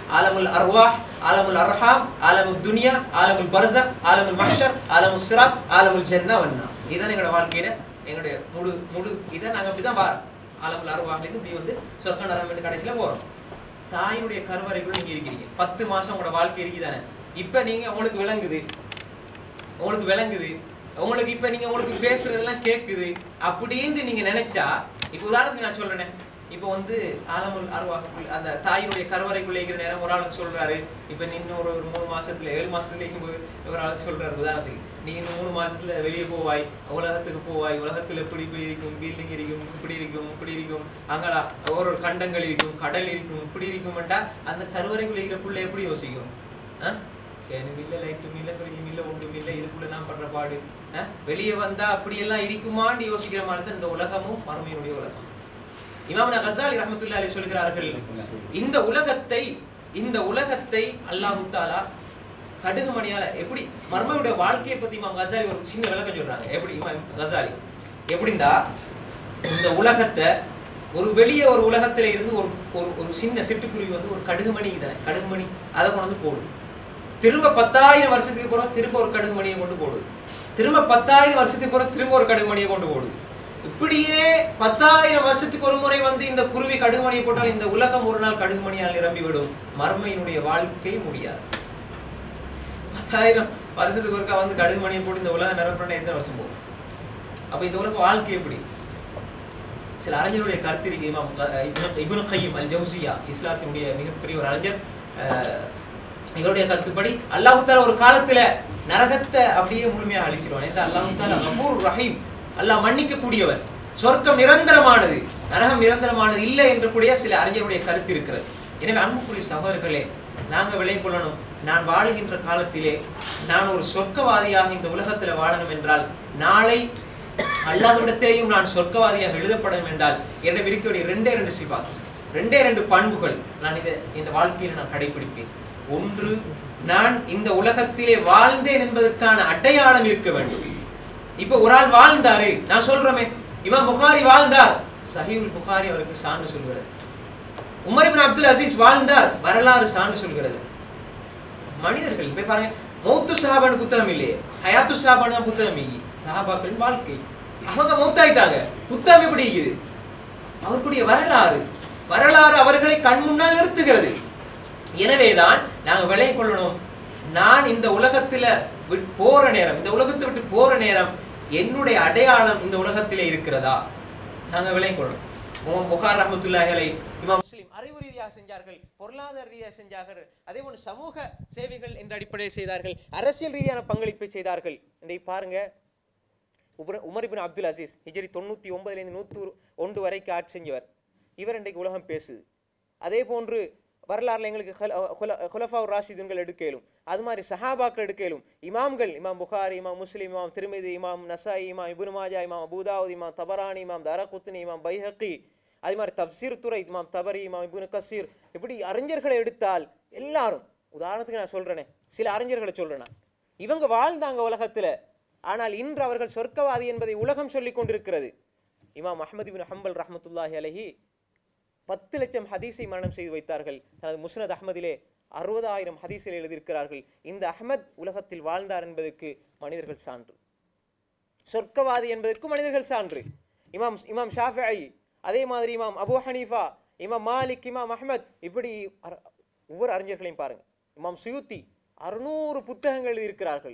ஆலமுல் அர்வாஹ் ஆலமுல் அர்ஹாம் ஆலமுல் துனியா ஆலமுல் பர்சக் ஆலமுல் மஹ்ஷர் ஆலமுல் சிராத் ஆலமுல் ஜன்னா வன்னா இதுதான் எங்களோட வாழ்க்கையில எங்களுடைய முழு முழு இதை நாங்க அப்படிதான் வாரோம் ஆலமுல் அர்வாஹ்லேருந்து இப்படி வந்து சொர்க்க நரம்பு கடைசியில போறோம் தாயினுடைய கருவறைக்குள்ள நீங்க இருக்கிறீங்க பத்து மாசம் உங்களோட வாழ்க்கை இருக்குதானே இப்ப நீங்க உங்களுக்கு விளங்குது உங்களுக்கு விளங்குது உங்களுக்கு இப்ப நீங்க உங்களுக்கு பேசுறதெல்லாம் கேக்குது அப்படின்னு நீங்க நினைச்சா இப்ப உதாரணத்துக்கு நான் சொல்றேனே இப்போ வந்து ஆலமுல் அருவாக்குள் அந்த தாயினுடைய கருவறைக்குள்ளே இருக்கிற நேரம் ஒரு ஆளுக்கு சொல்றாரு இப்ப நீ இன்னும் ஒரு ஒரு மூணு மாசத்துல ஏழு மாசத்துல இருக்கும்போது ஒரு ஆளுக்கு சொல்றாரு உதாரணத்துக்கு நீ இன்னும் மூணு மாசத்துல வெளியே போவாய் உலகத்துக்கு போவாய் உலகத்துல இப்படி இப்படி இருக்கும் பில்டிங் இருக்கும் இப்படி இருக்கும் இப்படி இருக்கும் அங்கடா ஒரு ஒரு கண்டங்கள் இருக்கும் கடல் இருக்கும் இப்படி இருக்கும்டா அந்த கருவறைக்குள்ள இருக்கிற புள்ள எப்படி யோசிக்கும் ஆ? ஃபேனும் இல்ல லைட்டும் இல்ல ஃப்ரிட்ஜும் இல்ல ஒன்றும் இல்ல இதுக்குள்ள நான் படுற பாடு ஆ? வெளியே வந்தா அப்படியெல்லாம் இருக்குமான்னு யோசிக்கிற மாதிரி தான் இந்த உலகமும் மறுமையுடைய உலகம் இமாம் கசாலி ரஹமத்துல்லாஹி அலைஹி சொல்கிறார்கள் இந்த உலகத்தை இந்த உலகத்தை அல்லாஹ் தாலா கடுகுமணியால எப்படி மர்மையுடைய வாழ்க்கையை பத்தி இமாம் கசாலி ஒரு சின்ன விளக்கம் சொல்றாங்க எப்படி இமாம் கசாலி எப்படின்னா இந்த உலகத்தை ஒரு வெளியே ஒரு உலகத்துல இருந்து ஒரு ஒரு ஒரு சின்ன சிட்டுக்குருவி வந்து ஒரு கடுகுமணி தானே கடுகுமணி அதை கொண்டு வந்து போடுது திரும்ப பத்தாயிரம் வருஷத்துக்கு பிறகு திரும்ப ஒரு கடுகுமணியை கொண்டு போடுது திரும்ப பத்தாயிரம் வருஷத்துக்கு பிறகு திரும்ப ஒரு கடுகுமணியை கொண்டு போடுது இப்படியே பத்தாயிரம் வருஷத்துக்கு ஒரு முறை வந்து இந்த குருவி கடுகுமணியை போட்டால் இந்த உலகம் ஒரு நாள் கடுகுமணியால் நிரம்பிவிடும் மர்மையினுடைய வாழ்க்கை முடியாது பத்தாயிரம் வருஷத்துக்கு ஒருக்கா வந்து கடுகுமணியை போட்டு இந்த உலகம் நிரம்பினா எத்தனை வருஷம் போகும் அப்ப இந்த உலக வாழ்க்கை எப்படி சில அறிஞருடைய கருத்து இருக்கு இமாம் அஹ் இப்னு- இப்னு கையும் அல் ஜவுசியா இஸ்லாத்தினுடைய மிகப்பெரிய ஒரு அறிஞர் அஹ், இவருடைய கருத்துப்படி அல்லாஹு தாலா ஒரு காலத்துல நரகத்தை அப்படியே முழுமையாக அழிச்சிருவான் ஏன்னா அல்லாஹு தாலா கபூர் ரஹீம் அல்லாஹ் மன்னிக்க கூடியவர் சொர்க்கம் நிரந்தரமானது நரகம் நிரந்தரமானது இல்லை என்று கூடிய சில அறிஞருடைய கருத்து இருக்கிறது எனவே அன்புக்குரிய சகோதரர்களே நாங்க விளை கொள்ளணும் நான் வாழுகின்ற காலத்திலே நான் ஒரு சொர்க்கவாதியாக இந்த உலகத்துல வாழணும் என்றால் நாளை அல்லாஹ்விடத்திலேயும் நான் சொர்க்கவாதியாக எழுதப்படும் என்றால் என்னிடம் இருக்கக்கூடிய ரெண்டே ரெண்டு சிபாத் ரெண்டே ரெண்டு பண்புகள் நான் இதை இந்த வாழ்க்கையில் நான் கடைபிடிப்பேன் ஒன்று நான் இந்த உலகத்திலே வாழ்ந்தேன் என்பதற்கான அடையாளம் இருக்க வேண்டும் இப்ப ஒரு ஆள் வாழ்ந்தாரு நான் சொல்றேமே இமாம் புகாரி வாழ்ந்தார் சஹீல் புகாரி அவருக்கு சான்று சொல்கிறது உமர் இப்னு அப்துல் அசீஸ் வாழ்ந்தார் வரலாறு சான்று சொல்கிறது மனிதர்கள் போய் பாருங்க மௌத்து சஹாபான்னு புத்தகம் இல்லையே ஹயாத்து சஹாபான்னு தான் புத்தகம் இல்லை சஹாபாக்களின் வாழ்க்கை அவங்க மௌத்தாயிட்டாங்க புத்தகம் எப்படி இருக்குது அவர்களுடைய வரலாறு வரலாறு அவர்களை கண் முன்னால் நிறுத்துகிறது எனவேதான் நாங்க விலை கொள்ளணும் நான் இந்த உலகத்துல விட்- போற நேரம் இந்த உலகத்தை விட்டு போற நேரம் என்னுடைய அடையாளம் இந்த உலகத்திலே இருக்கிறதா நாங்க விலை கொள்ளணும் இமாம் புகார் ரஹமத்துல்லாஹி அலை இமாம் முஸ்லிம் அறிவு ரீதியாக செஞ்சார்கள் பொருளாதார ரீதியாக செஞ்சார்கள் அதே போன்று சமூக சேவைகள் என்ற அடிப்படையில் செய்தார்கள் அரசியல் ரீதியான பங்களிப்பை செய்தார்கள் இன்றைக்கு பாருங்க உபர- உமர் இப்னு அப்துல் அசீஸ் ஹிஜ்ரி தொண்ணூத்தி ஒன்பதுலேருந்து நூற்று ஒன்று வரைக்கும் ஆட்சி செஞ்சவர் இவர் இன்றைக்கு உலகம் பேசுது அதே போன்று வரலாறுல எங்களுக்கு ஹுலஃபா ராஷிதுன்கள் எடுக்கலும் அது மாதிரி சஹாபாக்கள் எடுக்கலும் இமாம்கள் இமாம் புகாரி இமாம் முஸ்லிம் இமாம் திருமிதி இமாம் நசாய் இமாம் இபுன் மாஜா இமாம் அபூதாவுத் இமாம் தபரானி இமாம் தரகுத்னி இமாம் பைஹக்கி அதே மாதிரி தப்சீர் துறை இமாம் தபரி இமாம் இபுன் கசீர் இப்படி அறிஞர்களை எடுத்தால் எல்லாரும் உதாரணத்துக்கு நான் சொல்றேனே சில அறிஞர்களை சொல்றேன் நான். இவங்க வாழ்ந்தாங்க உலகத்துல ஆனால் இன்று அவர்கள் சொர்க்கவாதி என்பதை உலகம் சொல்லிக் கொண்டிருக்கிறது இமாம் அஹ்மது பின் ஹம்பல் ரஹ்மத்துல்லாஹி அலைஹி பத்து லட்சம் ஹதீஸை மரணம் செய்து வைத்தார்கள் தனது முஸ்னத் அஹ்மதிலே அறுபதாயிரம் ஹதீஸில் எழுதியிருக்கிறார்கள் இந்த அஹ்மத் உலகத்தில் வாழ்ந்தார் என்பதற்கு மனிதர்கள் சான்று சொர்க்கவாதி என்பதற்கு மனிதர்கள் சான்று இமாம் இமாம் ஷாஃபிஐ அதே மாதிரி இமாம் அபூ ஹனீஃபா இமாம் மாலிக் இமாம் அஹ்மத் இப்படி அர- ஒவ்வொரு அறிஞர்களையும் பாருங்க இமாம் சுயூத்தி அறுநூறு புத்தகங்கள் எழுதியிருக்கிறார்கள்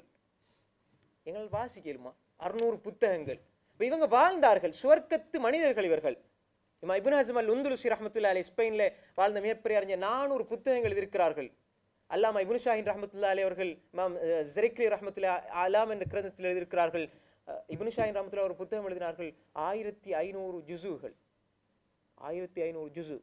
எங்கள் வாசிக்கலுமா அறுநூறு புத்தகங்கள் இப்ப இவங்க வாழ்ந்தார்கள் சுவர்க்கத்து மனிதர்கள் இவர்கள் இமா இப்னு ஹஸ்ம் அல் உந்துலுசி ரஹமத்துல்லா அலி ஸ்பெயின்ல வாழ்ந்த மிகப்பெரிய அறிஞர் நானூறு புத்தகங்கள் எழுதியிருக்கிறார்கள் அல்லாமா இப்னு ஷாஹின் ரஹமத்துல்லா அலி அவர்கள் இமாம் அஹ், ஜெரிக்லி ரஹமத்துல்லா அலாம் என்ற கிரந்தத்தில் எழுதியிருக்கிறார்கள் அஹ், இப்னு ஷாஹின் ரஹமத்துல்லா ஒரு புத்தகம் எழுதினார்கள் ஆயிரத்தி ஐநூறு ஜுசுகள் ஆயிரத்தி ஐநூறு ஜுசு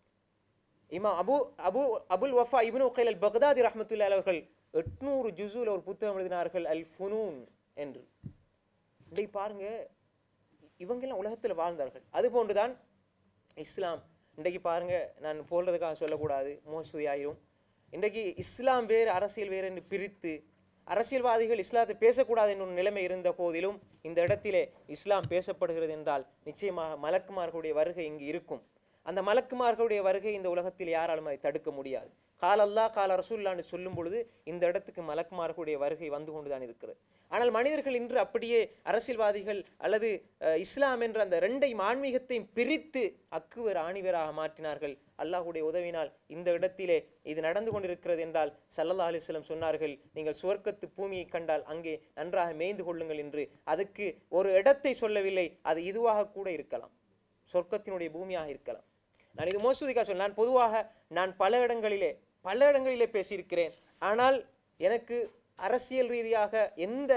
இமாம் அபு அபு அபுல் வஃபா இப்னு உகைல் அல் பக்தாதி ரஹமத்துல்லா அவர்கள் எட்நூறு ஜுசுல ஒரு புத்தகம் எழுதினார்கள் அல் ஃபுனூன் என்று இதை பாருங்க இவங்கெல்லாம் உலகத்தில் வாழ்ந்தார்கள் அது போன்றுதான் இஸ்லாம் இன்றைக்கு பாருங்க நான் போல்றதுக்காக சொல்லக்கூடாது மோசடி ஆயிரும் இன்றைக்கு இஸ்லாம் வேறு அரசியல் வேறு என்று பிரித்து அரசியல்வாதிகள் இஸ்லாத்தை பேசக்கூடாது என்ற ஒரு நிலைமை இருந்த போதிலும் இந்த இடத்திலே இஸ்லாம் பேசப்படுகிறது என்றால் நிச்சயமாக மலக்குமார்களுடைய வருகை இங்கு இருக்கும் அந்த மலக்குமார்களுடைய வருகை இந்த உலகத்தில் யாராலும் அதை தடுக்க முடியாது கால் அல்லா கால ரசூல்லான்னு சொல்லும் பொழுது இந்த இடத்துக்கு மலக்குமார்களுடைய வருகை வந்து கொண்டுதான் இருக்கிறது ஆனால் மனிதர்கள் இன்று அப்படியே அரசியல்வாதிகள் அல்லது அஹ், இஸ்லாம் என்ற அந்த ரெண்டையும் ஆன்மீகத்தையும் பிரித்து அக்குவர் ஆணிவராக மாற்றினார்கள் அல்லாஹ்வுடைய உதவினால் இந்த இடத்திலே இது நடந்து கொண்டிருக்கிறது என்றால் சல்லல்லா அலிஸ்லம் சொன்னார்கள் நீங்கள் சுவர்க்கத்து பூமியை கண்டால் அங்கே நன்றாக மேய்ந்து கொள்ளுங்கள் என்று அதுக்கு ஒரு இடத்தை சொல்லவில்லை அது இதுவாக கூட இருக்கலாம் சொர்க்கத்தினுடைய பூமியாக இருக்கலாம் நான் இது மோசூதிக்கா சொல் நான் பொதுவாக நான் பல இடங்களிலே பல இடங்களிலே பேசியிருக்கிறேன் ஆனால் எனக்கு அரசியல் ரீதியாக எந்த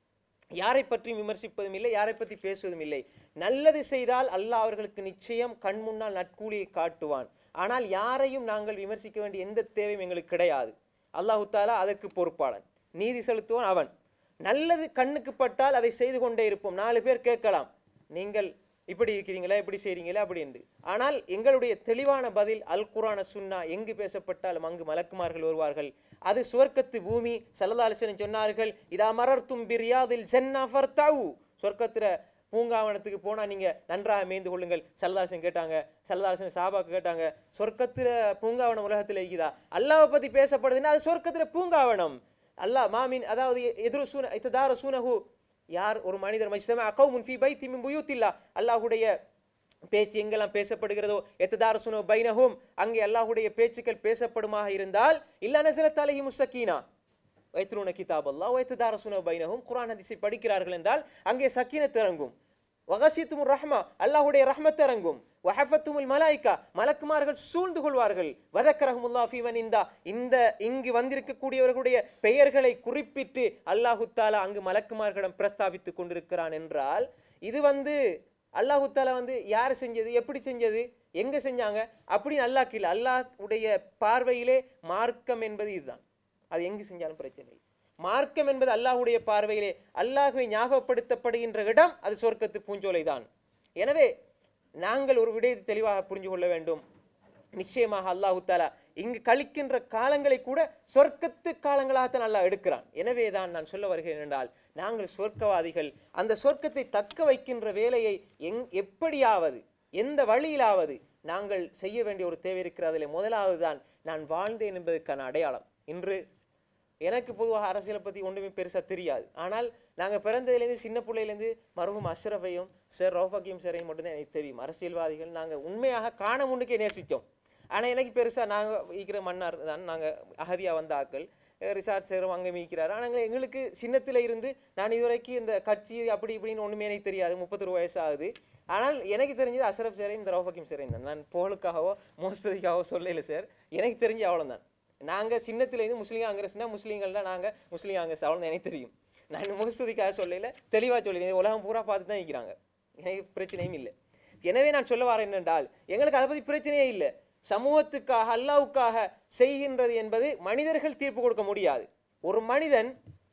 யாரை பற்றியும் விமர்சிப்பதும் இல்லை யாரை பற்றி பேசுவதும் இல்லை நல்லது செய்தால் அல்லாஹ் அவர்களுக்கு நிச்சயம் கண் முன்னால் நட்கூலியை காட்டுவான் ஆனால் யாரையும் நாங்கள் விமர்சிக்க வேண்டிய எந்த தேவையும் எங்களுக்கு கிடையாது அல்லாஹு தாலா அதற்கு பொறுப்பாளன் நீதி செலுத்துவான் அவன் நல்லது கண்ணுக்கு பட்டால் அதை செய்து கொண்டே இருப்போம் நாலு பேர் கேட்கலாம் நீங்கள் இப்படி இருக்கிறீங்களா இப்படி செய்றீங்களா அப்படி என்று ஆனால் எங்களுடைய தெளிவான பதில் அல் குரான சுன்னா எங்கு பேசப்பட்டாலும் அங்கு மலக்குமார்கள் வருவார்கள் அது சுவர்க்கத்து பூமி சல்லதாலிசன் சொன்னார்கள் இதா மரர்த்தும் பிரியாதில் ஜன்னா ஃபர்தாவு சொர்க்கத்துல பூங்காவனத்துக்கு போனா நீங்க நன்றாக மேய்ந்து கொள்ளுங்கள் சல்லதாசன் கேட்டாங்க சல்லதாசன் சாபாக்கு கேட்டாங்க சொர்க்கத்துல பூங்காவனம் உலகத்துல இருக்குதா அல்லாஹ்வை பத்தி பேசப்படுதுன்னா அது சொர்க்கத்துல பூங்காவனம் அல்லாஹ் மாமின் அதாவது எதிர் சூன இத்ததார சூனஹு யார் ஒரு மனிதர் மஜ்தமா அகௌமுன் ஃபீ பைத்தி மின் புயூத்தில்லா அல்லாஹ்வுடைய பேச்சு எங்கெல்லாம் பேசப்படுகிறதோ எத்ததார சுனோ பைனஹும் அங்கே அல்லாஹ்வுடைய பேச்சுக்கள் பேசப்படுமாக இருந்தால் இல்ல நசலத் அலைஹி முஸ்ஸக்கீனா வைத்ரூன கிதாப் அல்லாஹ் வைத்ததார சுனோ பைனஹும் குர்ஆன் ஹதீஸை படிக்கிறார்கள் என்றால் அங்கே சக்கீனத் இறங்கும் வகசித்துமுர் ரஹ்மா அல்லாஹ்வுடைய ரஹ்மத் இறங்கும் வஹஃபத்துமுல் மலாய்க்கா மலக்குமார்கள் சூழ்ந்து கொள்வார்கள் வதக்கரஹமுல்லா ஃபீவன் இந்தா இந்த இங்கு வந்திருக்கக்கூடியவர்களுடைய பெயர்களை குறிப்பிட்டு அல்லாஹு தாலா அங்கு மலக்குமார்களிடம் பிரஸ்தாபித்துக் கொண்டிருக்கிறான் என்றால் இது வந்து அல்லாஹு தாலா வந்து யார் செஞ்சது எப்படி செஞ்சது எங்க செஞ்சாங்க அப்படின்னு அல்லாஹ் இல்லை அல்லாஹ்வுடைய பார்வையிலே மார்க்கம் என்பது இதுதான் அது எங்கு செஞ்சாலும் பிரச்சனை இல்லை மார்க்கம் என்பது அல்லாஹ்வுடைய பார்வையிலே அல்லாஹ்வை ஞாபகப்படுத்தப்படுகின்ற இடம் அது சொர்க்கத்து பூஞ்சோலை தான் எனவே நாங்கள் ஒரு விடயத்தை தெளிவாக புரிந்து கொள்ள வேண்டும் நிச்சயமாக அல்லாஹு தாலா இங்கு கழிக்கின்ற காலங்களை கூட சொர்க்கத்து காலங்களாகத்தான் அல்லாஹ் எடுக்கிறான் எனவே தான் நான் சொல்ல வருகிறேன் என்றால் நாங்கள் சொர்க்கவாதிகள் அந்த சொர்க்கத்தை தக்க வைக்கின்ற வேலையை எங் எப்படியாவது எந்த வழியிலாவது நாங்கள் செய்ய வேண்டிய ஒரு தேவை இருக்கிறதில்லை முதலாவது தான் நான் வாழ்ந்தேன் என்பதற்கான அடையாளம் இன்று எனக்கு பொதுவாக அரசியலை பற்றி ஒன்றுமே பெருசாக தெரியாது ஆனால் நாங்கள் பிறந்ததுலேருந்து சின்ன பிள்ளையிலேருந்து மருகும் அஷ்ரஃபையும் சார் ரௌஃபக்கியும் சாரையும் மட்டும்தான் எனக்கு தெரியும் அரசியல்வாதிகள் நாங்கள் உண்மையாக காண முன்னுக்கே நேசித்தோம் ஆனால் எனக்கு பெருசாக நாங்கள் ஈக்கிற மன்னார் தான் நாங்கள் அகதியாக வந்த ஆக்கள் ரிசார்ட் சேரும் அங்கே மீக்கிறாரு ஆனால் எங்களுக்கு சின்னத்தில் இருந்து நான் இதுவரைக்கும் இந்த கட்சி அப்படி இப்படின்னு ஒன்றுமே எனக்கு தெரியாது முப்பத்தொரு வயசு ஆகுது ஆனால் எனக்கு தெரிஞ்சது அஷ்ரஃப் சாரையும் இந்த ரௌஃபக்கியும் சாரையும் தான் நான் புகழுக்காகவோ மோசதிக்காகவோ சொல்லல சார் எனக்கு தெரிஞ்ச அவ்வளோதான் நாங்கள் சின்னத்துலேருந்து முஸ்லீம் காங்கிரஸ்னா முஸ்லீம்கள்னா நாங்கள் முஸ்லீம் காங்கிரஸ் அவ்வளோ எனக்கு தெரியும் நான் முகஸ்துதிக்காக சொல்லல தெளிவாக சொல்லி உலகம் பூரா பார்த்து தான் இருக்கிறாங்க எனக்கு பிரச்சனையும் இல்லை எனவே நான் சொல்ல வரேன் என்னென்றால் எங்களுக்கு அதை பற்றி பிரச்சனையே இல்லை சமூகத்துக்காக அல்லாவுக்காக செய்கின்றது என்பது மனிதர்கள் தீர்ப்பு கொடுக்க முடியாது ஒரு மனிதன்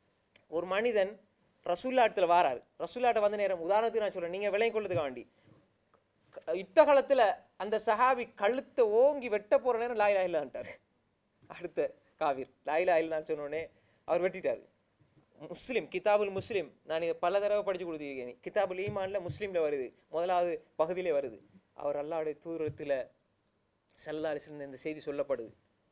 ஒரு மனிதன் ரசூல்லாட்டத்தில் வாராரு ரசூல்லாட்ட வந்த நேரம் உதாரணத்துக்கு நான் சொல்றேன் நீங்கள் விலை கொள்ளுறதுக்கு வேண்டி க- யுத்த காலத்துல அந்த சஹாபி கழுத்தை ஓங்கி வெட்ட போற நேரம் லாயிலா இல்லான்ட்டார் அடுத்த காவிர் லாயிலா இல்லான்னு சொன்னோடனே அவர் வெட்டிட்டாரு முஸ்லிம் கிதாபுல் முஸ்லிம் நான் இதை பல தடவை படிச்சு கொடுத்துருக்கேன் கிதாபுல் ஈமான்ல முஸ்லீம்ல வருது முதலாவது பகுதியிலே வருது அவர் அல்லாவுடைய தூரத்தில் சல்லா அலிஸ்லம் இந்த செய்தி சொல்லப்படுது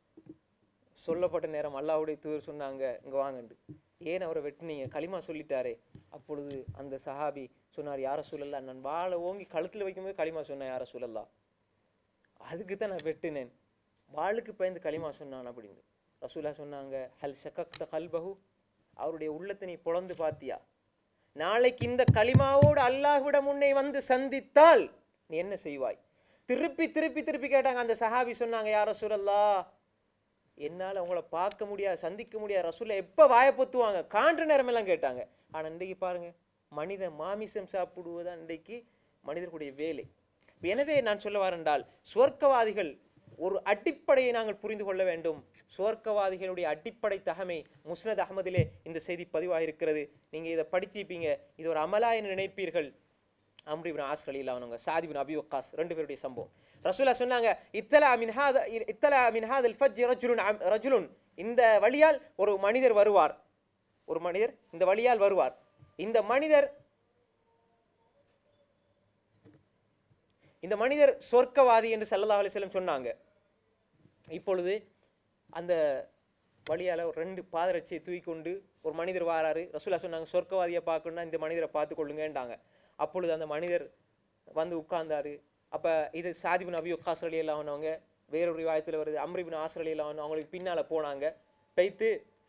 சொல்லப்பட்ட நேரம் அல்லாஹ்வுடைய தூதர் சொன்னாங்க இங்க வாங்கண்டு ஏன் அவரை வெட்டினீங்க களிமா சொல்லிட்டாரே அப்பொழுது அந்த சஹாபி சொன்னார் யார சொல்லல்லா நான் வாளை ஓங்கி கழுத்துல வைக்கும்போது களிமா சொன்னேன் யார சொல்லல்லா அதுக்கு தான் நான் வெட்டினேன் வாளுக்கு பயந்து களிமா சொன்னான் அப்படின்னு ரசூலா சொன்னாங்க ஹல் ஷக்கக்த கல்பஹு அவருடைய உள்ளத்தை நீ பொளந்து பார்த்தியா நாளைக்கு இந்த களிமாவோடு அல்லாஹ்விடம் முன்னே வந்து சந்தித்தால் நீ என்ன செய்வாய் திருப்பி திருப்பி திருப்பி கேட்டாங்க அந்த சஹாபி சொன்னாங்க யார சொல்லல்லா என்னால் உங்களை பார்க்க முடியாது சந்திக்க முடியாது ரசூலை எப்போ வாயை பொத்துவாங்க காண்ற நேரமெல்லாம் கேட்டாங்க ஆனால் இன்றைக்கு பாருங்க மனித மாமிசம் சாப்பிடுவதுதான் இன்றைக்கு மனிதர்களுடைய வேலை எனவே நான் சொல்ல வரேன்றால் சுவர்க்கவாதிகள் ஒரு அடிப்படையை நாங்கள் புரிந்து கொள்ள வேண்டும் சுவர்க்கவாதிகளுடைய அடிப்படை தகமை முஸ்னத் அகமதிலே இந்த செய்தி பதிவாக இருக்கிறது நீங்கள் இதை படிச்சிருப்பீங்க இது ஒரு அமலா என்று நினைப்பீர்கள் அம்ரிபின் ஆஸ்கள் இல்லாதவங்க சாதிபின் அபி வக்காஸ் ரெண்டு பேருடைய சம்பவம் ரசூலா சொன்னாங்க இத்தலா மின்ஹாத இத்தலா மின்ஹாதல் ஃபஜ் ரஜுலுன் அம்- ரஜுலுன் இந்த வழியால் ஒரு மனிதர் வருவார் ஒரு மனிதர் இந்த வழியால் வருவார் இந்த மனிதர் இந்த மனிதர் சொர்க்கவாதி என்று ஸல்லல்லாஹு அலைஹி வஸல்லம் சொன்னாங்க இப்பொழுது அந்த வழியால் ஒரு ரெண்டு பாதரட்சியை தூக்கி கொண்டு ஒரு மனிதர் வாராரு ரசூலா சொன்னாங்க சொர்க்கவாதியை பார்க்கணும்னா இந்த மனிதரை பார்த்து கொள்ளுங்கன்றாங்க அப்பொழுது அந்த மனிதர் வந்து உட்கார்ந்தாரு அப்போ இது சாதிபின் அபி உக்காஸ் அலி எல்லாம் ஆனவங்க வேறொரு ரிவாயத்தில் வருது அம்ரிபின் ஆசர் அலி எல்லாம் அவங்களுக்கு பின்னால் போனாங்க பெய்த்து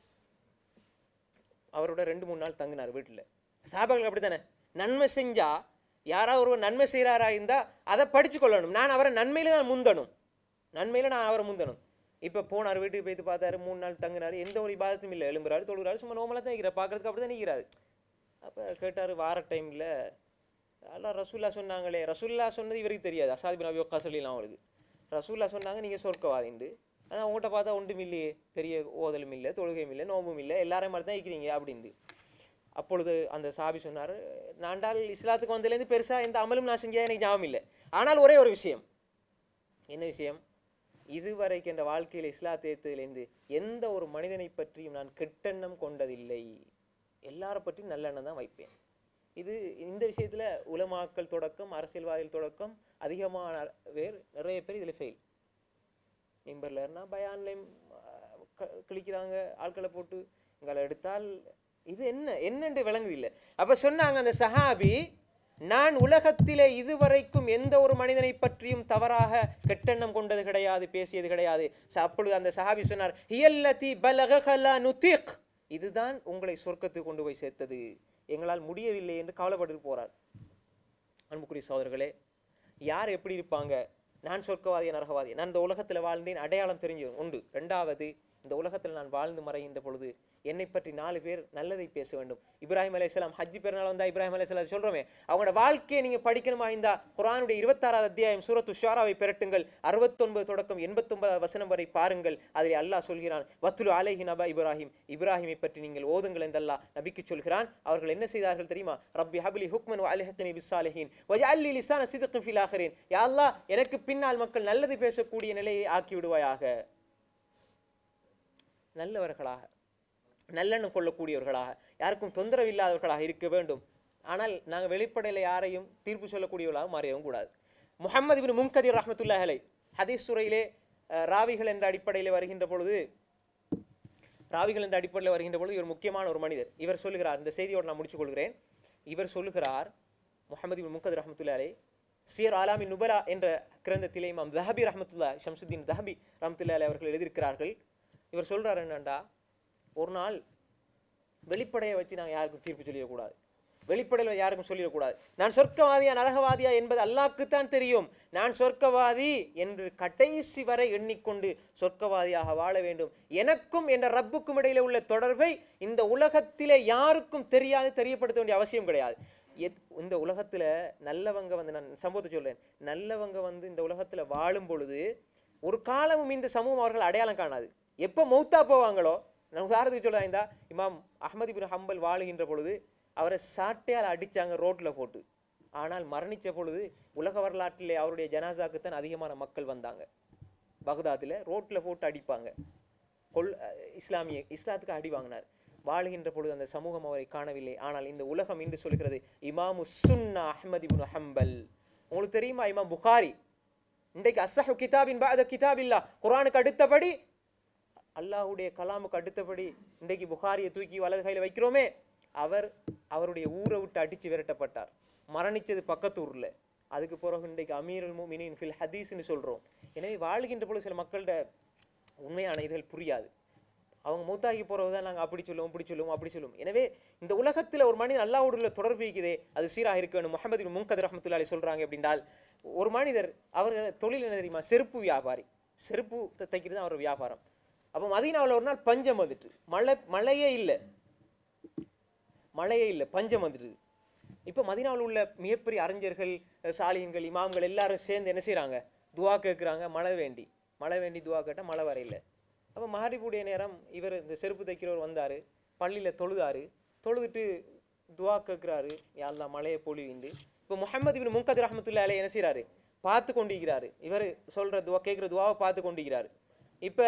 அவரோட ரெண்டு மூணு நாள் தங்கினார் வீட்டில் சாபாக்கள் அப்படித்தானே நன்மை செஞ்சா யாராவது ஒருவர் நன்மை செய்கிறாரா இருந்தா அதை படிச்சு கொள்ளணும் நான் அவரை நன்மையில நான் முந்தணும் நன்மையில நான் அவரை முந்தணும் இப்போ போனார் வீட்டுக்கு போயிட்டு பார்த்தாரு மூணு நாள் தங்கினாரு எந்த ஒரு இபாதத்தும் இல்லை எழும்புறாரு தொழுகிறாரு சும்மா நோமலாக தான் இருக்கிறார் பார்க்கறதுக்கு அப்படி தான் நிற்கிறாரு அப்போ கேட்டார் வார டைமில் அல்லாஹ் ரசூல்லா சொன்னாங்களே ரசூல்லா சொன்னது இவருக்கு தெரியாது அசாத் பின் அபி வக்காஸ் அலிலாம் அவருக்கு ரசூல்லா சொன்னாங்க நீங்கள் சொர்க்கவாதிண்டு ஆனால் உங்கள்கிட்ட பார்த்தா ஒன்றும் இல்லையே பெரிய ஓதலும் இல்லை தொழுகையும் இல்லை நோம்பும் இல்லை எல்லாரையும் மாதிரி தான் இருக்கிறீங்க அப்படின்ட்டு அப்பொழுது அந்த சாபி சொன்னார் நான்டால் இஸ்லாத்துக்கு வந்ததுலேருந்து பெருசாக எந்த அமலும் நான் செஞ்சேன் எனக்கு ஞாபகம் இல்லை ஆனால் ஒரே ஒரு விஷயம் என்ன விஷயம் இதுவரைக்கு என்ற வாழ்க்கையில் இஸ்லாத்தை ஏற்றதுலேருந்து எந்த ஒரு மனிதனை பற்றியும் நான் கெட்டெண்ணம் கொண்டதில்லை எல்லாரை பற்றியும் நல்லெண்ணம் தான் வைப்பேன் இது இந்த விஷயத்தில் உலமாக்கள் தொடக்கம் அரசியல்வாதிகள் தொடக்கம் அதிகமான பேர் நிறைய பேர் இதில் ஃபெயில் மிம்பரில் இருந்தால் பயான்லையும் கிழிக்கிறாங்க ஆட்களை போட்டு எங்களை எடுத்தால் இது என்ன என்னென்று விளங்குது இல்லை அப்போ சொன்னாங்க அந்த சஹாபி நான் உலகத்திலே இதுவரைக்கும் எந்த ஒரு மனிதனை பற்றியும் தவறாக கெட்டெண்ணம் கொண்டது கிடையாது பேசியது கிடையாது ச- அப்பொழுது அந்த சஹாபி சொன்னார் ஹியல்லதி பலகலா நுதிக் இதுதான் உங்களை சொர்க்கத்துக்கு கொண்டு போய் சேர்த்தது எங்களால் முடியவில்லை என்று கவலைப்பட்டு போறார் அன்புக்குரிய சகோதரர்களே யார் எப்படி இருப்பாங்க நான் சொர்க்கவாதி நரகவாதி நான் இந்த உலகத்தில் வாழ்ந்தேன் அடையாளம் தெரிஞ்சு உண்டு ரெண்டாவது இந்த உலகத்தில் நான் வாழ்ந்து மறைகின்ற பொழுது என்னை பற்றி நாலு பேர் நல்லதை பேச வேண்டும் இப்ராஹிம் அலைஹிஸ்ஸலாம் ஹஜ்ஜி பெருநாள் வந்தா இப்ராஹிம் அலைஹிஸ்ஸலாம் சொல்றோமே அவங்களோட வாழ்க்கையை நீங்க படிக்கணுமா இருந்தா குர்ஆனுடைய இருபத்தாறாவது அத்தியாயம் சூரத்து ஷுஆராவை பெரட்டுங்கள் அறுபத்தொன்பது தொடக்கம் எண்பத்தொன்பதாவது வசனம் வரை பாருங்கள் அதில் அல்லாஹ் சொல்கிறான் வத்துலு அலைஹி நபா இப்ராஹிம் இப்ராஹிமை பற்றி நீங்கள் ஓதுங்கள் என்று அல்லாஹ் நபிக்கு சொல்கிறான் அவர்கள் என்ன செய்தார்கள் தெரியுமா ரப்பி ஹப்லி ஹுக்மன் அலிஹத்தனி பிஸ்ஸாலிஹீன் வஜஅல்லி லிசான சிதக்கின் ஃபில் ஆஹிரீன் யா அல்லாஹ் எனக்கு பின்னால் மக்கள் நல்லது பேசக்கூடிய நிலையை ஆக்கி விடுவாயாக நல்லவர்களாக நல்லெண்ணம் கொள்ளக்கூடியவர்களாக யாருக்கும் தொந்தரவு இல்லாதவர்களாக இருக்க வேண்டும் ஆனால் நாங்கள் வெளிப்படையில் யாரையும் தீர்ப்பு சொல்லக்கூடியவர்களாக மாறியவும் கூடாது முஹம்மது இப்னு முன்கதிர் ரஹ்மத்துல்லாஹி அலை ஹதீஸ் துறையிலே அஹ், ராவிகள் என்ற அடிப்படையில் வருகின்ற பொழுது ராவிகள் என்ற அடிப்படையில் வருகின்ற பொழுது இவர் முக்கியமான ஒரு மனிதர் இவர் சொல்லுகிறார் இந்த செய்தியோடு நான் முடிச்சுக் கொள்கிறேன் இவர் சொல்லுகிறார் முஹம்மது இப்னு முன்கதிர் ரஹ்மத்துல்லாஹி அலை சியர் ஆலாமி நுபலா என்ற கிரந்தத்திலே இமாம் தஹபி ரஹ்மத்துல்லா ஷம்சுத்தீன் தஹபி ரஹ்மத்துல்லாஹி அலைஹி அவர்கள் எழுதியிருக்கிறார்கள் இவர் சொல்றார் என்னண்டா ஒரு நாள் வெளிப்படையை வச்சு நாங்கள் யாருக்கும் தீர்ப்பு சொல்லிடக்கூடாது வெளிப்படையில் யாருக்கும் சொல்லிடக்கூடாது நான் சொர்க்கவாதியா நரகவாதியா என்பது அல்லாஹ்க்குத்தான் தெரியும் நான் சொர்க்கவாதி என்று கடைசி வரை எண்ணிக்கொண்டு சொர்க்கவாதியாக வாழ வேண்டும் எனக்கும் என்ற ரப்புக்கும் இடையில உள்ள தொடர்பை இந்த உலகத்திலே யாருக்கும் தெரியாது தெரியப்படுத்த வேண்டிய அவசியம் கிடையாது எத்- இந்த உலகத்துல நல்லவங்க வந்து நான் சம்பவத்தை சொல்றேன் நல்லவங்க வந்து இந்த உலகத்துல வாழும் பொழுது ஒரு காலமும் இந்த சமூகம் அவர்கள் அடையாளம் காணாது எப்போ மௌத்தா போவாங்களோ நான் உதாரணத்துக்கு சொல்ல இந்த இமாம் அஹ்மது பின் ஹம்பல் வாழுகின்ற பொழுது அவரை சாட்டையால் அடிச்சாங்க ரோட்ல போட்டு ஆனால் மரணிச்ச பொழுது உலக வரலாற்றிலே அவருடைய ஜனாசாக்குத்தான் அதிகமான மக்கள் வந்தாங்க பகதாத்தில் ரோட்ல போட்டு அடிப்பாங்க கொல் அஹ் இஸ்லாமிய இஸ்லாத்துக்கு அடி வாங்கினார் வாழுகின்ற பொழுது அந்த சமூகம் அவரை காணவில்லை ஆனால் இந்த உலகம் இன்று சொல்கிறது இமாமு சுன்னா அஹ்மது இப்னு ஹம்பல் உங்களுக்கு தெரியுமா இமாம் புகாரி இன்றைக்கு அஸ்ஸஹு கிதாபின் பாத கிதாபில்லா குர்ஆனுக்கு அடுத்தபடி அல்லாஹ்வுடைய கலாமுக்கு அடுத்தபடி இன்றைக்கு புகாரியை தூக்கி வலது கையில் வைக்கிறோமே அவர் அவருடைய ஊரை விட்டு அடிச்சு விரட்டப்பட்டார் மரணிச்சது பக்கத்து ஊர்ல அதுக்கு பிறகு இன்றைக்கு அமீருல் முமினின் ஃபில் ஹதீஸ்னு சொல்றோம் எனவே வாழ்கின்ற பொழுது சில மக்கள்கிட்ட உண்மையான இதுகள் புரியாது அவங்க மூத்தாகி போறது தான் நாங்கள் அப்படி சொல்லுவோம் இப்படி சொல்லுவோம் அப்படி சொல்லுவோம் எனவே இந்த உலகத்துல ஒரு மனிதன் அல்லாஹ்வோடு உள்ள தொடர்பு இருக்குதே அது சீராக இருக்க வேண்டும் முகமது பின் முன்கதிர் ரஹ்மத்துல்லாஹி சொல்றாங்க அப்படின்னால் ஒரு மனிதர் அவர் தொழில் என்ன தெரியுமா செருப்பு வியாபாரி செருப்பு த- தைக்கிறது தான் அவர் வியாபாரம் அப்போ மதீனாவுல ஒரு நாள் பஞ்சம் வந்துட்டு மழை மழையே இல்லை மழையே இல்லை பஞ்சம் வந்துடுது இப்போ மதீனாவில் உள்ள மிகப்பெரிய அறிஞர்கள் சாலியன்கள் இமாம்கள் எல்லாரும் சேர்ந்து என்ன செய்றாங்க துவா கேட்குறாங்க மழை வேண்டி மழை வேண்டி துவா கேட்டால் மழை வரையில அப்போ மஹரிபுடைய நேரம் இவர் இந்த செருப்பு தைக்கிறவர் வந்தார் பள்ளியில் தொழுதாரு தொழுதுட்டு துவா கேட்குறாரு யாரெல்லாம் மழையை பொழிவிண்டு இப்போ முஹம்மது இபின் முன்கதிர் ரஹமத்துல்லா அலைஹி என்ன செய்றாரு பார்த்து கொண்டிருக்கிறாரு இவர் சொல்ற துவா கேட்குற துவாவை பார்த்து கொண்டிருக்கிறாரு இப்போ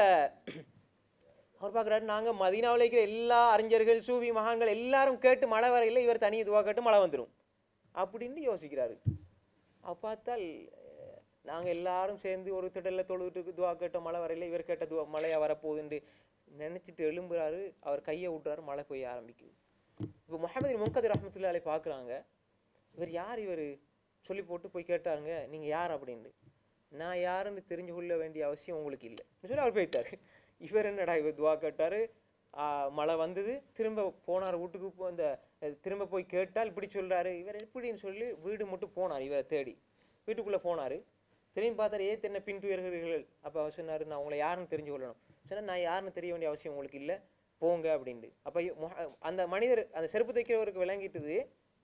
அவர் பார்க்குறாரு நாங்கள் மதீனாவில் இருக்கிற எல்லா அறிஞர்கள் சூவி மகான்கள் எல்லாரும் கேட்டு மழை வரையில் இவர் தனியாக துவா கேட்டு மழை வந்துடும் அப்படின்னு யோசிக்கிறாரு அப்ப பார்த்தால் அஹ், நாங்கள் எல்லாரும் சேர்ந்து ஒரு திடலில் தொழுவிட்டு துவா கேட்ட மழை வரையில இவர் கேட்ட துவா மழையா வரப்போகுதுன்னு நினச்சிட்டு எழும்புறாரு அவர் கையை விட்டுறாரு மழை பெய்ய ஆரம்பிக்குது இப்போ முகமது முன்கதிர் ரஹமத்துல்லாலே பார்க்குறாங்க இவர் யார் இவர் சொல்லி போட்டு போய் கேட்டாருங்க நீங்கள் யார் அப்படின்னு நான் யாருன்னு தெரிஞ்சு கொள்ள வேண்டிய அவசியம் உங்களுக்கு இல்லை சொல்லி அவர் போயிட்டார் இவர் என்னடா இவர் துவா கேட்டார் மழை வந்தது திரும்ப போனார் வீட்டுக்கு போ அந்த அஹ், திரும்ப போய் கேட்டால் இப்படி சொல்றாரு இவர் எப்படின்னு சொல்லி வீடு மட்டும் போனார் இவரை தேடி வீட்டுக்குள்ளே போனார் திரும்பி பார்த்தாரு ஏன் என்ன பின்துயர்கிறீர்கள் அப்போ அவர் சொன்னார் நான் உங்களை யாருன்னு தெரிஞ்சு கொள்ளணும் சொன்னா நான் யாருன்னு தெரிய வேண்டிய அவசியம் உங்களுக்கு இல்லை போங்க அப்படின்ட்டு அப்போ அந்த மனிதர் அந்த செருப்பு தைக்கிறவருக்கு விளங்கிட்டுது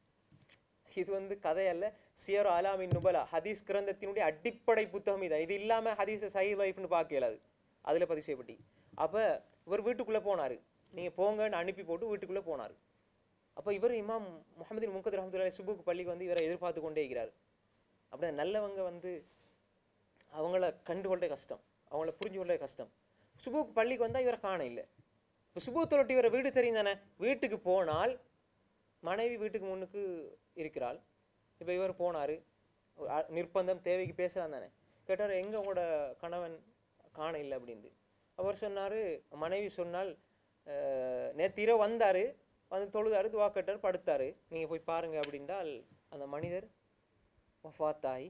இது வந்து கதை அல்ல சியர் அலாமின் நுபலா ஹதீஸ் கிரந்தத்தினுடைய அடிப்படை புத்தகம் இது இது இல்லாமல் ஹதீஸ் சஹி லைஃப்னு பார்க்க இயலாது அதில் பதிவு செய்யப்பட்டி அப்போ இவர் வீட்டுக்குள்ளே போனார் நீங்கள் போங்கன்னு அனுப்பி போட்டு வீட்டுக்குள்ளே போனார் அப்போ இவர் இமாம் முகமது முகத் ரஹமத்துல்லாஹி சுபுக்கு பள்ளிக்கு வந்து இவரை எதிர்பார்த்து கொண்டே இருக்கிறார் அப்படியே நல்லவங்க வந்து அவங்கள கண்டுகொள்ளே கஷ்டம் அவங்கள புரிஞ்சு கொள்ளே கஷ்டம் சுபுக்கு பள்ளிக்கு வந்தால் இவரை காண இல்லை இப்போ சுபு தொலட்டி இவரை வீடு தெரியும் தானே வீட்டுக்கு போனால் மனைவி வீட்டுக்கு முன்னுக்கு இருக்கிறாள் இப்போ இவர் போனார் நிர்பந்தம் தேவைக்கு பேசலாம் தானே கேட்டார் எங்கே உங்களோட கணவன் காண இல்லை அப்படின்ட்டு அவர் சொன்னார் மனைவி சொன்னால் நேற்று இரவு வந்தார் வந்து தொழுதாரு துவா கேட்டார் படுத்தார் நீங்கள் போய் பாருங்க அப்படின்றால் அந்த மனிதர் வஃபாத்தாய்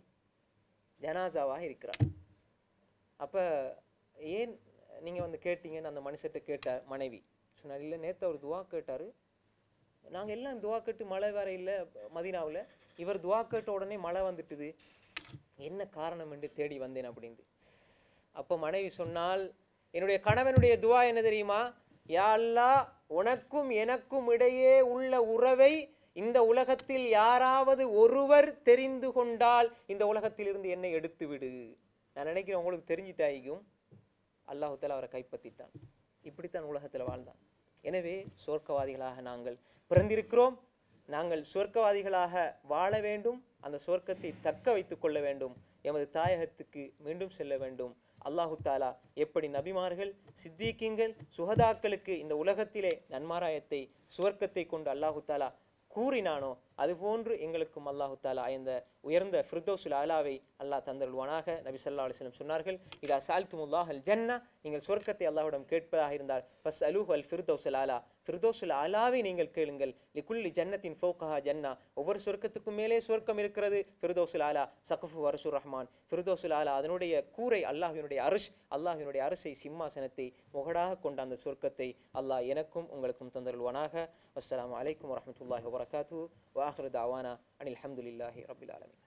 ஜனாசாவாக இருக்கிறார் அப்போ ஏன் நீங்கள் வந்து கேட்டீங்கன்னு அந்த மனுஷர்கிட்ட கேட்ட மனைவி சொன்னார் இல்லை நேற்று அவர் துவா கேட்டார் நாங்கள் எல்லாம் துவா கேட்டு மழை வேற இல்லை மதீனாவில் இவர் துவா கேட்ட உடனே மழை வந்துட்டுது என்ன காரணம் என்று தேடி வந்தேன் அப்படின்ட்டு அப்போ மனைவி சொன்னால் என்னுடைய கணவனுடைய துவா என்ன தெரியுமா யா அல்லாஹ் உனக்கும் எனக்கும் இடையே உள்ள உறவை இந்த உலகத்தில் யாராவது ஒருவர் தெரிந்து கொண்டால் இந்த உலகத்திலிருந்து என்னை எடுத்து விடு நான் நினைக்கிறேன் உங்களுக்கு தெரிஞ்சிட்டாயும் அல்லாஹு தஆலா அவரை கைப்பற்றிட்டான் இப்படித்தான் உலகத்தில் வாழ்ந்தான் எனவே சொர்க்கவாதிகளாக நாங்கள் பிறந்திருக்கிறோம் நாங்கள் சொர்க்கவாதிகளாக வாழ வேண்டும் அந்த சொர்க்கத்தை தக்க வைத்துக் கொள்ள வேண்டும் எமது தாயகத்துக்கு மீண்டும் செல்ல வேண்டும் அல்லாஹு தாலா எப்படி நபிமார்கள் சித்திகீங்கள் சுகதாக்களுக்கு இந்த உலகத்திலே நன்மாராயத்தை சுவர்க்கத்தை கொண்டு அல்லாஹு தாலா கூறினானோ அதுபோன்று எங்களுக்கும் அல்லாஹு தாலா இந்த உயர்ந்த ஃபிர்தோசுல் ஆலாவை அல்லாஹ் தந்தருள்வானாக நபி ஸல்லல்லாஹு அலைஹி வஸல்லம் சொன்னார்கள் இதா சால்துமுல்லாஹ் அல் ஜன்னா நீங்கள் சொர்க்கத்தை அல்லாஹ்விடம் கேட்பதாக இருந்தால் ஃபஸ் அலூஹ் அல் ஃபிர்தோசுல் ஆலா ஃபிர்தோசுல் ஆலாவை நீங்கள் கேளுங்கள் லிகுல்லி ஜன்னத்தின் ஃபோகஹா ஜன்னா ஒவ்வொரு சொர்க்கத்துக்கும் மேலே சொர்க்கம் இருக்கிறது ஃபிர்தோசுல் ஆலா சகஃபு அரசுர் ரஹ்மான் ஃபிர்தோசுல் ஆலா அதனுடைய கூரை அல்லாஹ்வினுடைய அரிஷ் அல்லாஹ்வினுடைய அரசை சிம்மாசனத்தை முகடாக கொண்ட அந்த சொர்க்கத்தை அல்லாஹ் எனக்கும் உங்களுக்கும் தந்தருள்வானாக அஸ்ஸலாமு அலைக்கும் வரஹ்மத்துல்லாஹி வபரகாத்து வாஹிரு தாவானா அனில் ஹம்துலில்லாஹி ரபில் ஆலமீன்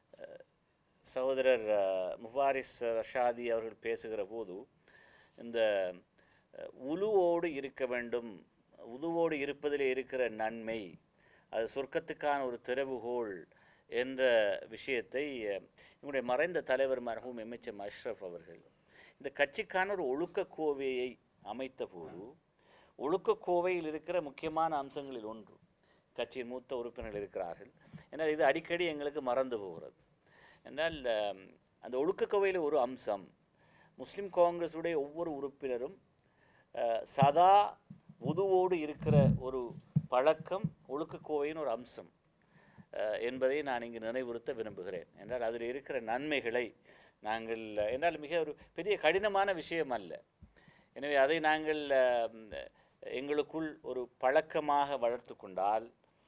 சகோதரர் அஹ், முஃபாரிஸ் ரஷாதி அவர்கள் பேசுகிற போது இந்த அஹ், உலுவோடு இருக்க வேண்டும் உதுவோடு இருப்பதிலே இருக்கிற நன்மை அது சொர்க்கத்துக்கான ஒரு திறவுகோல் என்ற விஷயத்தை அஹ், எங்களுடைய மறைந்த தலைவர் மரஹூம் எம்எச்எம் அஷ்ரஃப் அவர்கள் இந்த கட்சிக்கான ஒரு ஒழுக்க கோவையை அமைத்த போது ஒழுக்க கோவையில் இருக்கிற முக்கியமான அம்சங்களில் ஒன்று கட்சியின் மூத்த உறுப்பினர்கள் இருக்கிறார்கள் என்றால் இது அடிக்கடி எங்களுக்கு மறந்து போகிறது என்றால் அம், அந்த ஒழுக்கக்கோவையில் ஒரு அம்சம் முஸ்லிம் காங்கிரஸுடைய ஒவ்வொரு உறுப்பினரும் அஹ், சதா உதுவோடு இருக்கிற ஒரு பழக்கம் ஒழுக்கக்கோவையின் ஒரு அம்சம் அஹ், என்பதை நான் இங்கு நினைவுறுத்த விரும்புகிறேன் என்றால் அதில் இருக்கிற நன்மைகளை நாங்கள் என்றால் மிக ஒரு பெரிய கடினமான விஷயம் அல்ல எனவே அதை நாங்கள் அஹ், எங்களுக்குள் ஒரு பழக்கமாக வளர்த்து கொண்டால்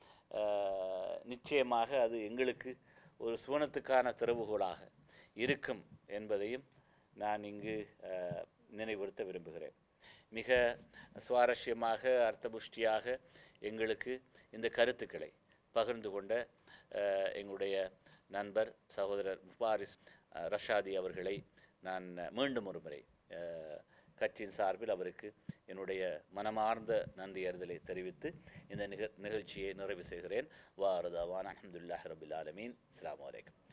அஹ், நிச்சயமாக அது எங்களுக்கு ஒரு சுவனத்துக்கான திறவுகோலாக இருக்கும் என்பதையும் நான் இங்கு அஹ், நினைவுறுத்த விரும்புகிறேன் மிக சுவாரஸ்யமாக அர்த்தபுஷ்டியாக எங்களுக்கு இந்த கருத்துக்களை பகிர்ந்து கொண்ட அஹ், எங்களுடைய நண்பர் சகோதரர் முபாரிஸ் அஹ், ரஷாதி அவர்களை நான் மீண்டும் ஒரு முறை அஹ், கட்சியின் சார்பில் அவருக்கு என்னுடைய மனமார்ந்த நன்றி அறிதலை தெரிவித்து இந்த நிக நிகழ்ச்சியை நிறைவு செய்கிறேன் வாரதாவான் அஹமதுல்லாஹ் ரபில் ஆலமீன் அஸ்ஸலாமு அலைக்கும்